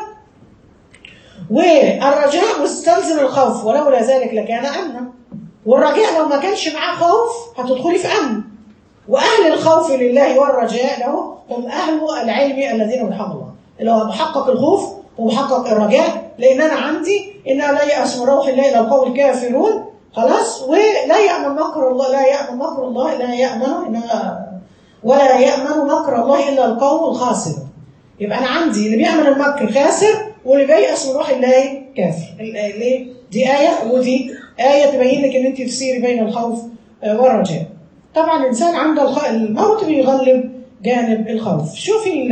والرجاء مستلزم الخوف ولولا ذلك لكان امنا والرجاء لو ما كانش معاه خوف هتدخلي في امن واهل الخوف لله والرجاء له هم اهل العلم الذين مدحهم الله اللي هو محقق الخوف ومحقق الرجاء لان انا عندي ان لا يأس من روح الله الى القوم الكافرون خلاص ولا يأمن مكر الله لا يأمن مكر الله لا يأمن ولا يأمن مكر الله الا القوم الخاسرون يبقى انا عندي اللي بيعمل المكر خاسر واللي بيأس من روح الله كافر ليه؟ دي آية ودي آية تبين لك ان انت تسيري بين الخوف والرجاء طبعا الانسان عنده الموت بيغلب جانب الخوف شوفي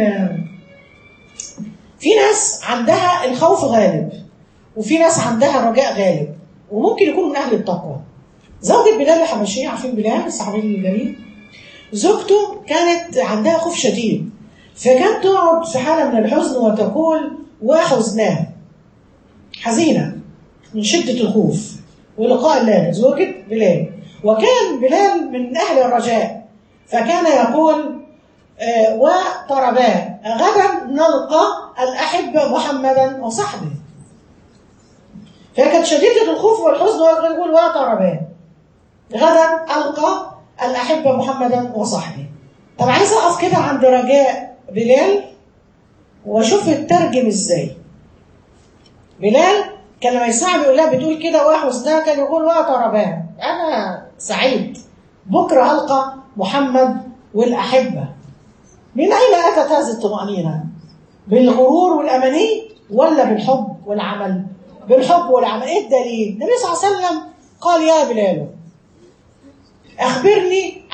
في ناس عندها الخوف غالب وفي ناس عندها الرجاء غالب وممكن يكونوا من اهل التقوى زوجة بلال الحبشية عارفين بلال الصحابي الجليل زوجته كانت عندها خوف شديد فكانت تقعد في حالة من الحزن وتقول وحزناه حزينة من شدة الخوف ولقاء الله زوجة بلال وكان بلال من أهل الرجاء فكان يقول آه وطربا غدا نلقى الأحبة محمدا وصحبه فهي كانت شديدة الخوف والحزن ويقول وطربا غدا ألقى الأحبة محمدا وصحبه طب عايز أقف كده عند رجاء بلال واشوف الترجم ازاي بلال كان لما يسمع بيقول لها بتقول كده وحزنها كان يقول وطربان انا سعيد بكره القى محمد والاحبه من اين اتت هذه الطمانينه بالغرور والاماني ولا بالحب والعمل بالحب والعمل ايه الدليل النبي صلى الله عليه وسلم قال يا بلال اخبرني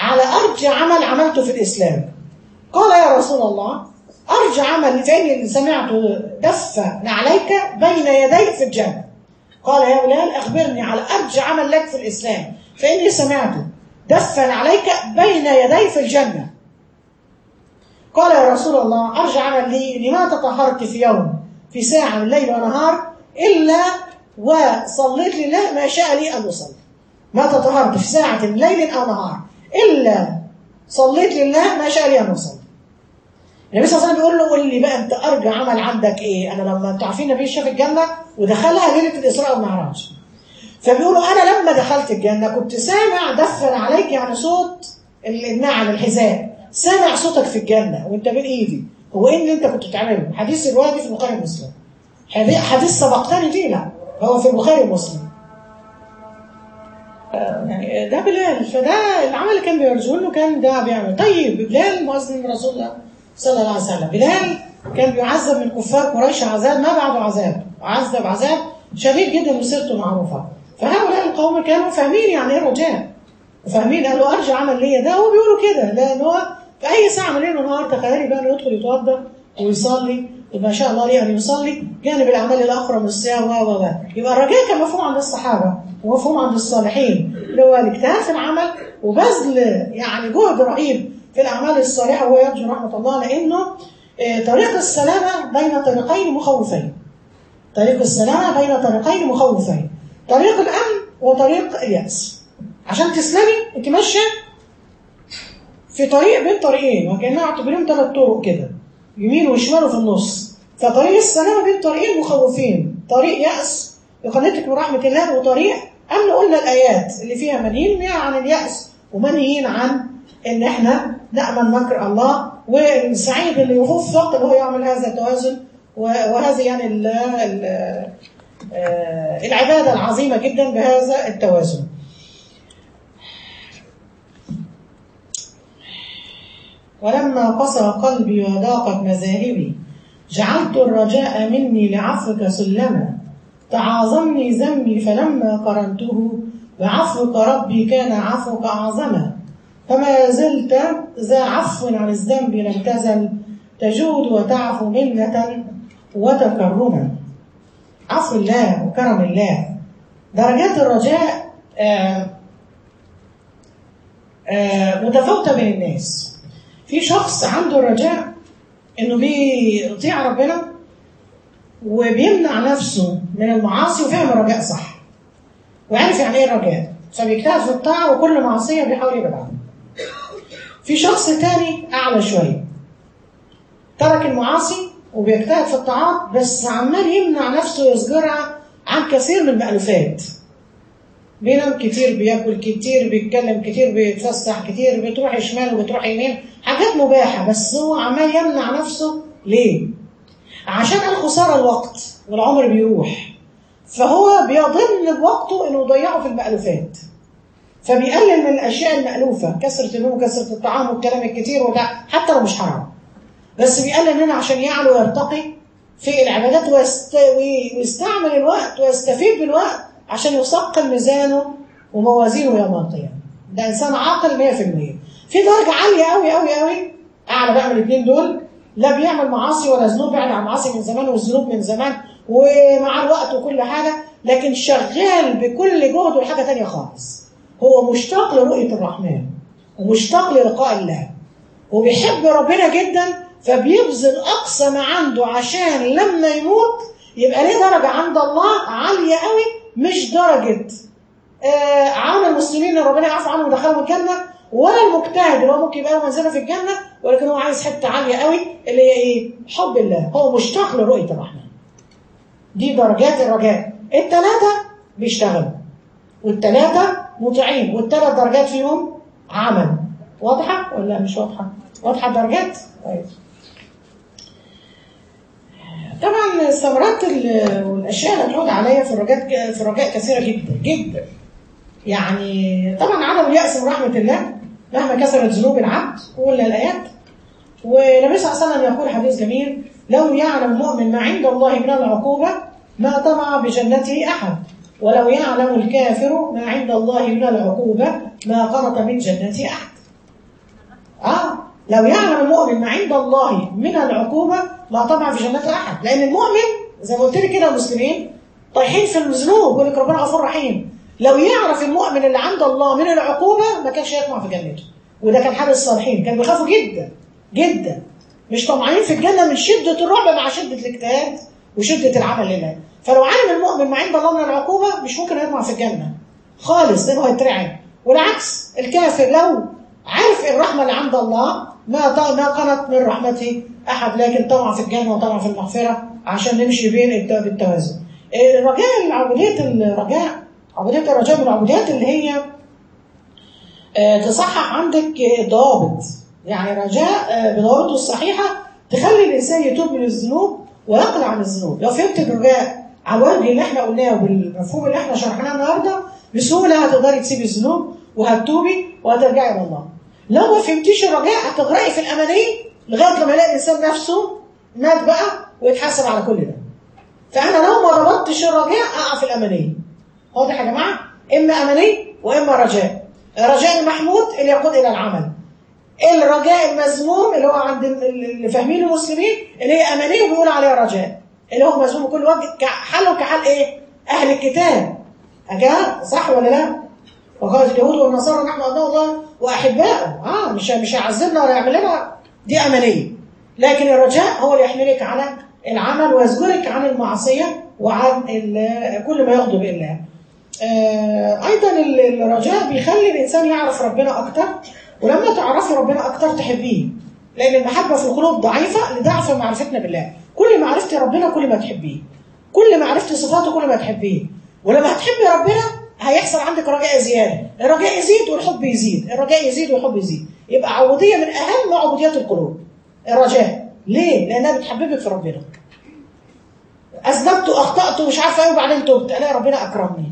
على أرجى عمل عملته في الإسلام قال يا رسول الله أرجى عمل فإني سمعته دف عليك بين يديك في الجنة قال يا بلال أخبرني على أرجى عمل لك في الإسلام فإني سمعته دف عليك بين يدي في الجنة قال يا رسول الله أرجى عمل لي لما تطهرت في يوم في ساعة من ليل ونهار إلا وصليت لله ما شاء لي أن أصلي ما تطهرت في ساعة من ليل أو نهار إلا صليت لله ما شاء لي أن أصلي النبي صلى الله عليه وسلم بيقول له قول لي بقى أنت أرجى عمل عندك إيه أنا لما أنتوا عارفين النبي شاف الجنة ودخلها ليلة الإسراء والمعراج فبيقولوا أنا لما دخلت الجنة كنت سامع دفن عليك يعني صوت النعم الحذاء سامع صوتك في الجنة وأنت بين إيدي هو إيه اللي أنت كنت بتعمله حديث الوادي في البخاري ومسلم حديث سبقتني فيه لا هو في البخاري ومسلم يعني ده بلال فده العمل اللي كان بيرجوه له كان ده بيعمل طيب بلال مؤذن رسول الله صلى الله عليه وسلم بلال كان بيعذب من كفار قريش عذاب ما بعده عذاب عذب عذاب شديد جدا وسيرته معروفه فهؤلاء القوم كانوا فاهمين يعني ايه رجاء وفاهمين قالوا ارجع عمل ليا ده هو بيقولوا كده لان هو في اي ساعه من الليل ونهار تخيلي بقى انه يدخل يتوضا ويصلي ما شاء الله عليه ان يصلي جانب الاعمال الاخرى من الصيام و و يبقى الرجاء كان مفهوم عند الصحابه ومفهوم عند الصالحين اللي هو الاجتهاد في العمل وبذل يعني جهد رهيب في الاعمال الصالحه وهو يرجو رحمه الله لانه طريق السلامه بين طريقين مخوفين طريق السلامه بين طريقين مخوفين طريق الامن وطريق الياس عشان تسلمي انت ماشيه في طريق بين طريقين وكانها اعتبريهم ثلاث طرق كده يمين وشمال وفي النص فطريق السلامه بين طريقين مخوفين طريق ياس يقنطك من رحمه الله وطريق امن قلنا الايات اللي فيها منهيين عن الياس ومنهيين عن ان احنا نامن مكر الله والسعيد اللي يوفق اللي هو يعمل هذا التوازن وهذه يعني ال ال العباده العظيمه جدا بهذا التوازن ولما قسى قلبي وضاقت مذاهبي جعلت الرجاء مني لعفوك سلما تعاظمني ذنبي فلما قرنته بعفوك ربي كان عفوك أعظما فما زلت ذا عفو عن الذنب لم تزل تجود وتعفو منة وتكرما عفو الله وكرم الله درجات الرجاء آآ آآ متفاوتة بين الناس في شخص عنده الرجاء انه بيطيع ربنا وبيمنع نفسه من المعاصي وفهم الرجاء صح وعارف يعني ايه الرجاء فبيجتهد في الطاعه وكل معصيه بيحاول يبعد عنها في شخص تاني اعلى شويه ترك المعاصي وبيجتهد في الطاعات بس عمال يمنع نفسه ويصغرها عن كثير من المألوفات بينام كتير بياكل كتير بيتكلم كتير بيتفسح كتير بتروح شمال وبتروح يمين حاجات مباحة بس هو عمال يمنع نفسه ليه؟ عشان الخسارة الوقت والعمر بيروح فهو بيضن بوقته انه يضيعه في المألوفات فبيقلل من الاشياء المألوفة كثرة النوم وكثرة الطعام والكلام الكتير وده حتى لو مش حرام بس بيقلل منها عشان يعلو ويرتقي في العبادات ويست... ويستعمل الوقت ويستفيد بالوقت عشان يثقل ميزانه وموازينه يوم القيامة ده إنسان عاقل 100% في درجة عالية قوي قوي قوي أعلى بقى من الاثنين دول لا بيعمل معاصي ولا ذنوب بعد عن معاصي من زمان والذنوب من زمان ومع الوقت وكل حاجة لكن شغال بكل جهده لحاجة تانية خالص هو مشتاق لرؤية الرحمن ومشتاق للقاء الله وبيحب ربنا جدا فبيبذل أقصى ما عنده عشان لما يموت يبقى ليه درجة عند الله عالية قوي مش درجة آه عام المسلمين اللي ربنا يعفو عنهم ودخلهم الجنة ولا المجتهد اللي هو ممكن يبقى له منزله في الجنة ولكن هو عايز حتة عالية قوي اللي هي ايه؟ حب الله هو مشتاق لرؤية الرحمن دي درجات الرجاء الثلاثة بيشتغلوا والثلاثة مطيعين والثلاث درجات فيهم عمل واضحة ولا مش واضحة؟ واضحة الدرجات؟ طيب طبعا الثمرات والاشياء اللي هتعود عليا في الرجاء في الرجاء كثيره جدا جدا يعني طبعا عدم اليأس من رحمه الله مهما كثرت ذنوب العبد قلنا الايات والنبي صلى الله عليه وسلم يقول حديث جميل لو يعلم المؤمن ما عند الله من العقوبه ما طمع بجنته احد ولو يعلم الكافر ما عند الله من العقوبه ما قنط من جنته احد لو يعلم المؤمن ما عند الله من العقوبة لا طبعا في جنات أحد لأن المؤمن زي ما قلت لك كده المسلمين طايحين في الذنوب يقول لك ربنا غفور رحيم لو يعرف المؤمن اللي عند الله من العقوبة ما كانش يطمع في جنته وده كان حال الصالحين كانوا بيخافوا جدا جدا مش طمعانين في الجنة من شدة الرعب مع شدة الاجتهاد وشدة العمل لله فلو علم المؤمن ما عند الله من العقوبة مش ممكن يطمع في الجنة خالص لأنه هيترعب والعكس الكافر لو عارف الرحمة اللي عند الله ما ما قنط من رحمته أحد لكن طمع في الجنة وطمع في المغفرة عشان نمشي بين بالتوازن الرجاء العبودية الرجاء عبودية الرجاء من العبوديات اللي هي تصحح عندك ضوابط يعني رجاء بضوابطه الصحيحة تخلي الإنسان يتوب من الذنوب ويقلع عن الذنوب لو فهمت الرجاء على الوجه اللي احنا قلناه وبالمفهوم اللي احنا شرحناه النهارده بسهولة هتقدري تسيبي الذنوب وهتتوبي وهترجعي إلى الله لو ما فهمتيش الرجاء هتغرقي في الأماني لغاية لما يلاقي الإنسان نفسه مات بقى ويتحاسب على كل ده فأنا لو ما ربطتش الرجاء أقع في الأماني واضح يا جماعة إما أماني وإما رجاء الرجاء المحمود اللي يقود إلى العمل الرجاء المذموم اللي هو عند اللي فاهمين المسلمين اللي هي أمانية وبيقول عليها رجاء اللي هو مذموم كل وجه حاله كحال إيه؟ أهل الكتاب أجا صح ولا لا؟ وقالت اليهود والنصارى نحن أبناء الله وأحباؤه آه مش مش هيعذبنا ولا يعمل لنا دي أمانية لكن الرجاء هو اللي يحملك على العمل ويزجرك عن المعصية وعن كل ما يغضب الله آه أيضا الرجاء بيخلي الإنسان يعرف ربنا أكتر ولما تعرفي ربنا أكتر تحبيه لأن المحبة في القلوب ضعيفة لضعف معرفتنا بالله كل ما عرفتي ربنا كل ما تحبيه كل ما عرفتي صفاته كل ما تحبيه ولما هتحبي ربنا هيحصل عندك رجاء زيادة الرجاء يزيد والحب يزيد الرجاء يزيد والحب يزيد يبقى عبودية من أهم عبوديات القلوب الرجاء ليه؟ لأنها بتحببك في ربنا أذنبت وأخطأت ومش عارفة إيه وبعدين تبت ألاقي ربنا أكرمني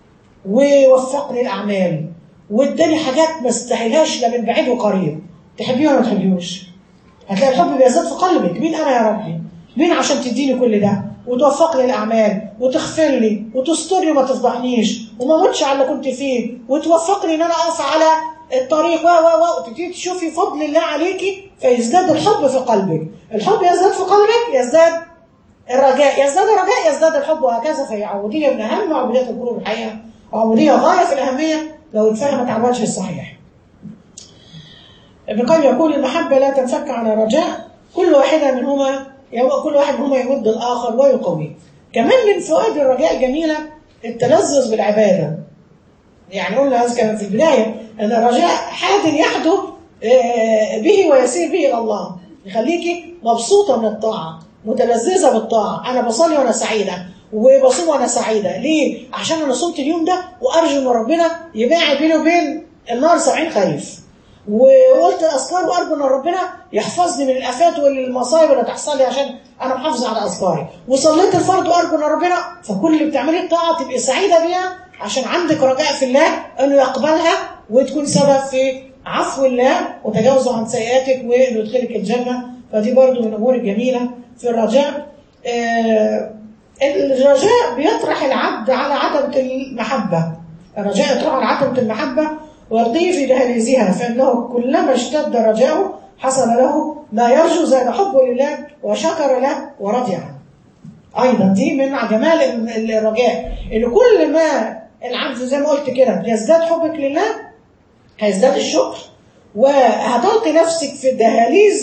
ووفقني الأعمال واداني حاجات ما استاهلهاش لا من بعيد وقريب تحبيه ولا ما تحبيهوش هتلاقي الحب بيزداد في قلبك مين أنا يا ربي؟ مين عشان تديني كل ده؟ وتوفقني الأعمال وتغفر لي وتسترني وما تفضحنيش وما موتش على اللي كنت فيه وتوفقني إن أنا أقف على الطريق و و و وتبتدي تشوفي فضل الله عليكي فيزداد الحب في قلبك الحب يزداد في قلبك يزداد الرجاء يزداد الرجاء يزداد الحب وهكذا فهي عبودية من أهم عبوديات القلوب الحقيقة عبودية غاية في الأهمية لو اتفهمت على الوجه الصحيح ابن القيم يقول المحبة لا تنفك عن الرجاء كل واحدة منهما كل واحد منهما يود الآخر ويقويه كمان من فوائد الرجاء الجميلة التلذذ بالعبادة يعني قلنا كان في البداية أن الرجاء حاد يحدو به ويسير به إلى الله يخليكي مبسوطة من الطاعة متلذذة بالطاعة أنا بصلي وأنا سعيدة وبصوم وأنا سعيدة ليه؟ عشان أنا صمت اليوم ده وأرجو إن ربنا يباعد بيني وبين النار سبعين خريف وقلت الأذكار وأرجو إن ربنا يحفظني من الآفات والمصايب اللي تحصل لي عشان أنا محافظة على أذكاري وصليت الفرض وأرجو إن ربنا فكل اللي بتعمليه الطاعة تبقي سعيدة بيها عشان عندك رجاء في الله إنه يقبلها وتكون سبب في عفو الله وتجاوزه عن سيئاتك وإنه يدخلك الجنة فدي برضو من الأمور الجميلة في الرجاء آه الرجاء بيطرح العبد على عدمة المحبة الرجاء يطرح على عدمة المحبة ويرضيه في دهاليزها فإنه كلما اشتد رجاؤه حصل له ما يرجو زاد حبه لله وشكر له ورضي عنه أيضا دي من جمال الرجاء إن كل ما العبد زي ما قلت كده يزداد حبك لله هيزداد الشكر وهتلقي نفسك في دهاليز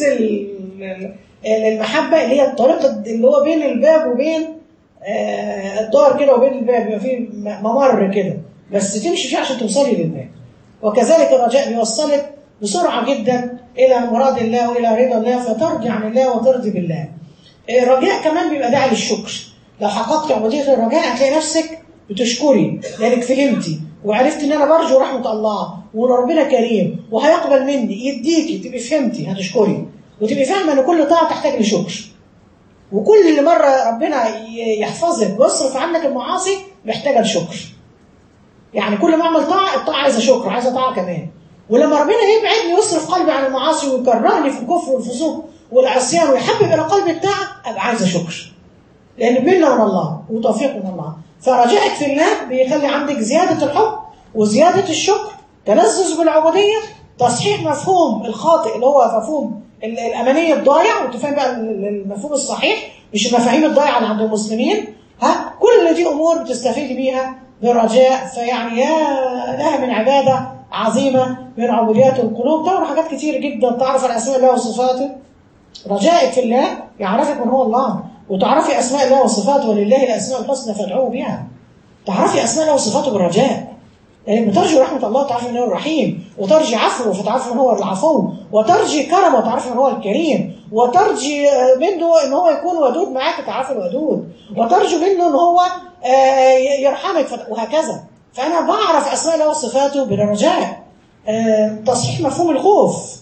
المحبة اللي هي الطريق اللي هو بين الباب وبين الدار كده وبين الباب يبقى فيه ممر كده بس تمشي فيه عشان توصلي للباب وكذلك الرجاء بيوصلك بسرعة جدا إلى مراد الله وإلى رضا الله فترجع عن الله وترضي بالله الرجاء كمان بيبقى داعي للشكر لو حققت عبودية الرجاء هتلاقي نفسك بتشكري لأنك فهمتي وعرفت إن أنا برجو رحمة الله وإن ربنا كريم وهيقبل مني يديكي تبقي فهمتي هتشكري وتبقي فاهمة إن كل طاعة تحتاج لشكر وكل مرة ربنا يحفظك ويصرف عنك المعاصي محتاجة لشكر يعني كل ما أعمل طاعة الطاعة عايزة شكر عايزة طاعة كمان ولما ربنا يبعدني ويصرف قلبي عن المعاصي ويكرهني في الكفر والفسوق والعصيان ويحبب إلى قلبي الطاعة أبقى عايزة شكر لأن بيننا وبين الله وتوفيق من الله فرجائك في الله بيخلي عندك زيادة الحب وزيادة الشكر تلذذ بالعبودية تصحيح مفهوم الخاطئ اللي هو مفهوم ال- الأمانية الضايع وتفهم بقى ال- ال- المفهوم الصحيح مش المفاهيم الضايعة اللي عند المسلمين ها كل دي أمور بتستفيد بيها برجاء فيعني يا لها من عبادة عظيمة من عبوديات القلوب تعرف حاجات كتير جدا تعرف عن أسماء الله وصفاته رجائك في الله يعرفك من هو الله وتعرفي أسماء الله وصفاته ولله الأسماء الحسنى فادعوه بها تعرفي أسماء الله وصفاته بالرجاء يعني بترجي رحمة الله تعرفي من هو الرحيم وترجي عفوه فتعرفي من هو العفو وترجي كرمه وتعرفي من هو الكريم وترجي آه، منه ان هو يكون ودود معاك تعرفي الودود وترجي منه ان هو آه، يرحمك فت- وهكذا فأنا بعرف أسماء الله وصفاته بالرجاء آه، تصحيح مفهوم الخوف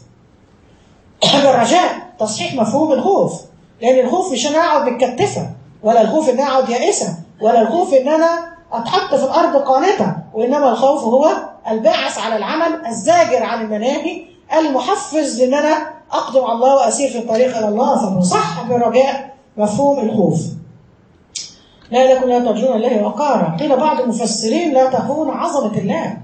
بالرجاء تصحيح مفهوم الخوف لان الخوف مش انا اقعد متكتفه ولا الخوف ان انا اقعد يائسه ولا الخوف ان انا اتحط في الارض قانته وانما الخوف هو الباعث على العمل الزاجر عن المناهي المحفز لان انا اقدم على الله واسير في الطريق الى الله فنصحح بالرجاء مفهوم الخوف لا لكم لا ترجون الله وقارا قيل بعض المفسرين لا تخون عظمه الله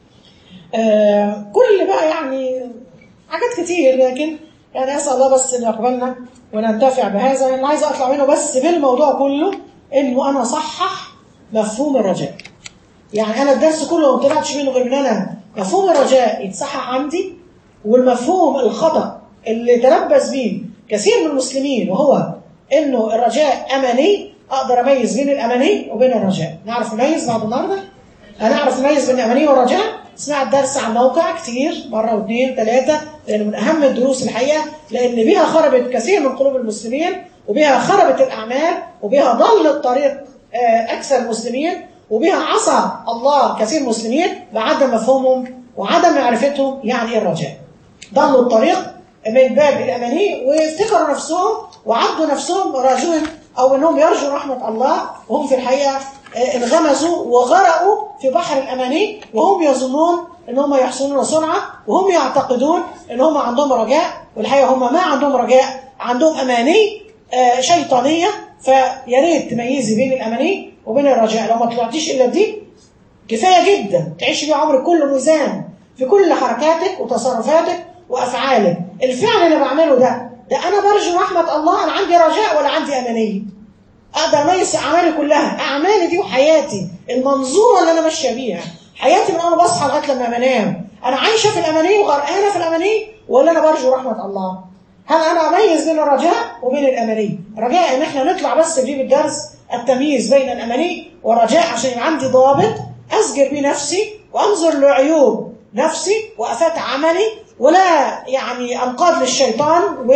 آه كل بقى يعني حاجات كتير لكن يعني اسال الله بس ان يقبلنا وننتفع بهذا انا عايز اطلع منه بس بالموضوع كله انه انا اصحح مفهوم الرجاء يعني انا الدرس كله ما طلعتش منه غير ان انا مفهوم الرجاء يتصحح عندي والمفهوم الخطا اللي تلبس بيه كثير من المسلمين وهو انه الرجاء اماني اقدر اميز بين الاماني وبين الرجاء نعرف نميز بعد النهارده هنعرف نميز بين الاماني والرجاء اسمع الدرس عن موقع كتير مرة واثنين ثلاثة لأنه من أهم الدروس الحقيقة لأن بها خربت كثير من قلوب المسلمين وبها خربت الأعمال وبها ضل الطريق أكثر المسلمين وبها عصى الله كثير من المسلمين بعدم مفهومهم وعدم معرفتهم يعني إيه الرجاء ضلوا الطريق من باب الأماني وافتكروا نفسهم وعدوا نفسهم راجون أو أنهم يرجوا رحمة الله وهم في الحقيقة انغمزوا وغرقوا في بحر الأماني وهم يظنون ان هم يحسنون صنعة وهم يعتقدون ان هم عندهم رجاء والحقيقة هم ما عندهم رجاء عندهم أماني شيطانية فيا ريت تميزي بين الأماني وبين الرجاء لو ما طلعتيش إلا دي كفاية جدا تعيشي بيه عمرك كله ميزان في كل حركاتك وتصرفاتك وأفعالك الفعل اللي بعمله ده ده أنا برجو رحمة الله أنا عندي رجاء ولا عندي أمانية اقدر اميز اعمالي كلها اعمالي دي وحياتي المنظومه اللي انا ماشيه بيها حياتي من اول ما بصحى لغايه لما بنام انا عايشه في الاماني وغرقانه في الاماني ولا انا برجو رحمه الله هل انا اميز بين الرجاء وبين الاماني رجاء ان احنا نطلع بس نجيب الدرس التمييز بين الاماني والرجاء عشان يبقى عندي ضابط اسجر بيه نفسي وانظر لعيوب نفسي وافات عملي ولا يعني انقاذ للشيطان و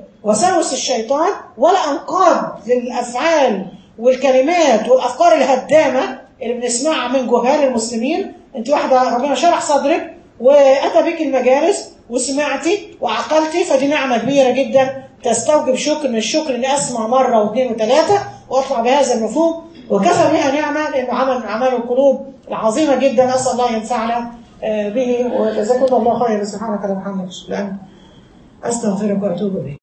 وسوس الشيطان ولا انقاض للافعال والكلمات والافكار الهدامه اللي بنسمعها من جهال المسلمين انت واحده ربنا شرح صدرك واتى بك المجالس وسمعتي وعقلتي فدي نعمه كبيره جدا تستوجب شكر من الشكر اني اسمع مره واثنين وثلاثه واطلع بهذا المفهوم وكفى بها نعمه لانه عمل من اعمال القلوب العظيمه جدا اسال الله ينفعنا به وجزاكم الله خيرا سبحانك اللهم وبحمدك استغفرك واتوب اليك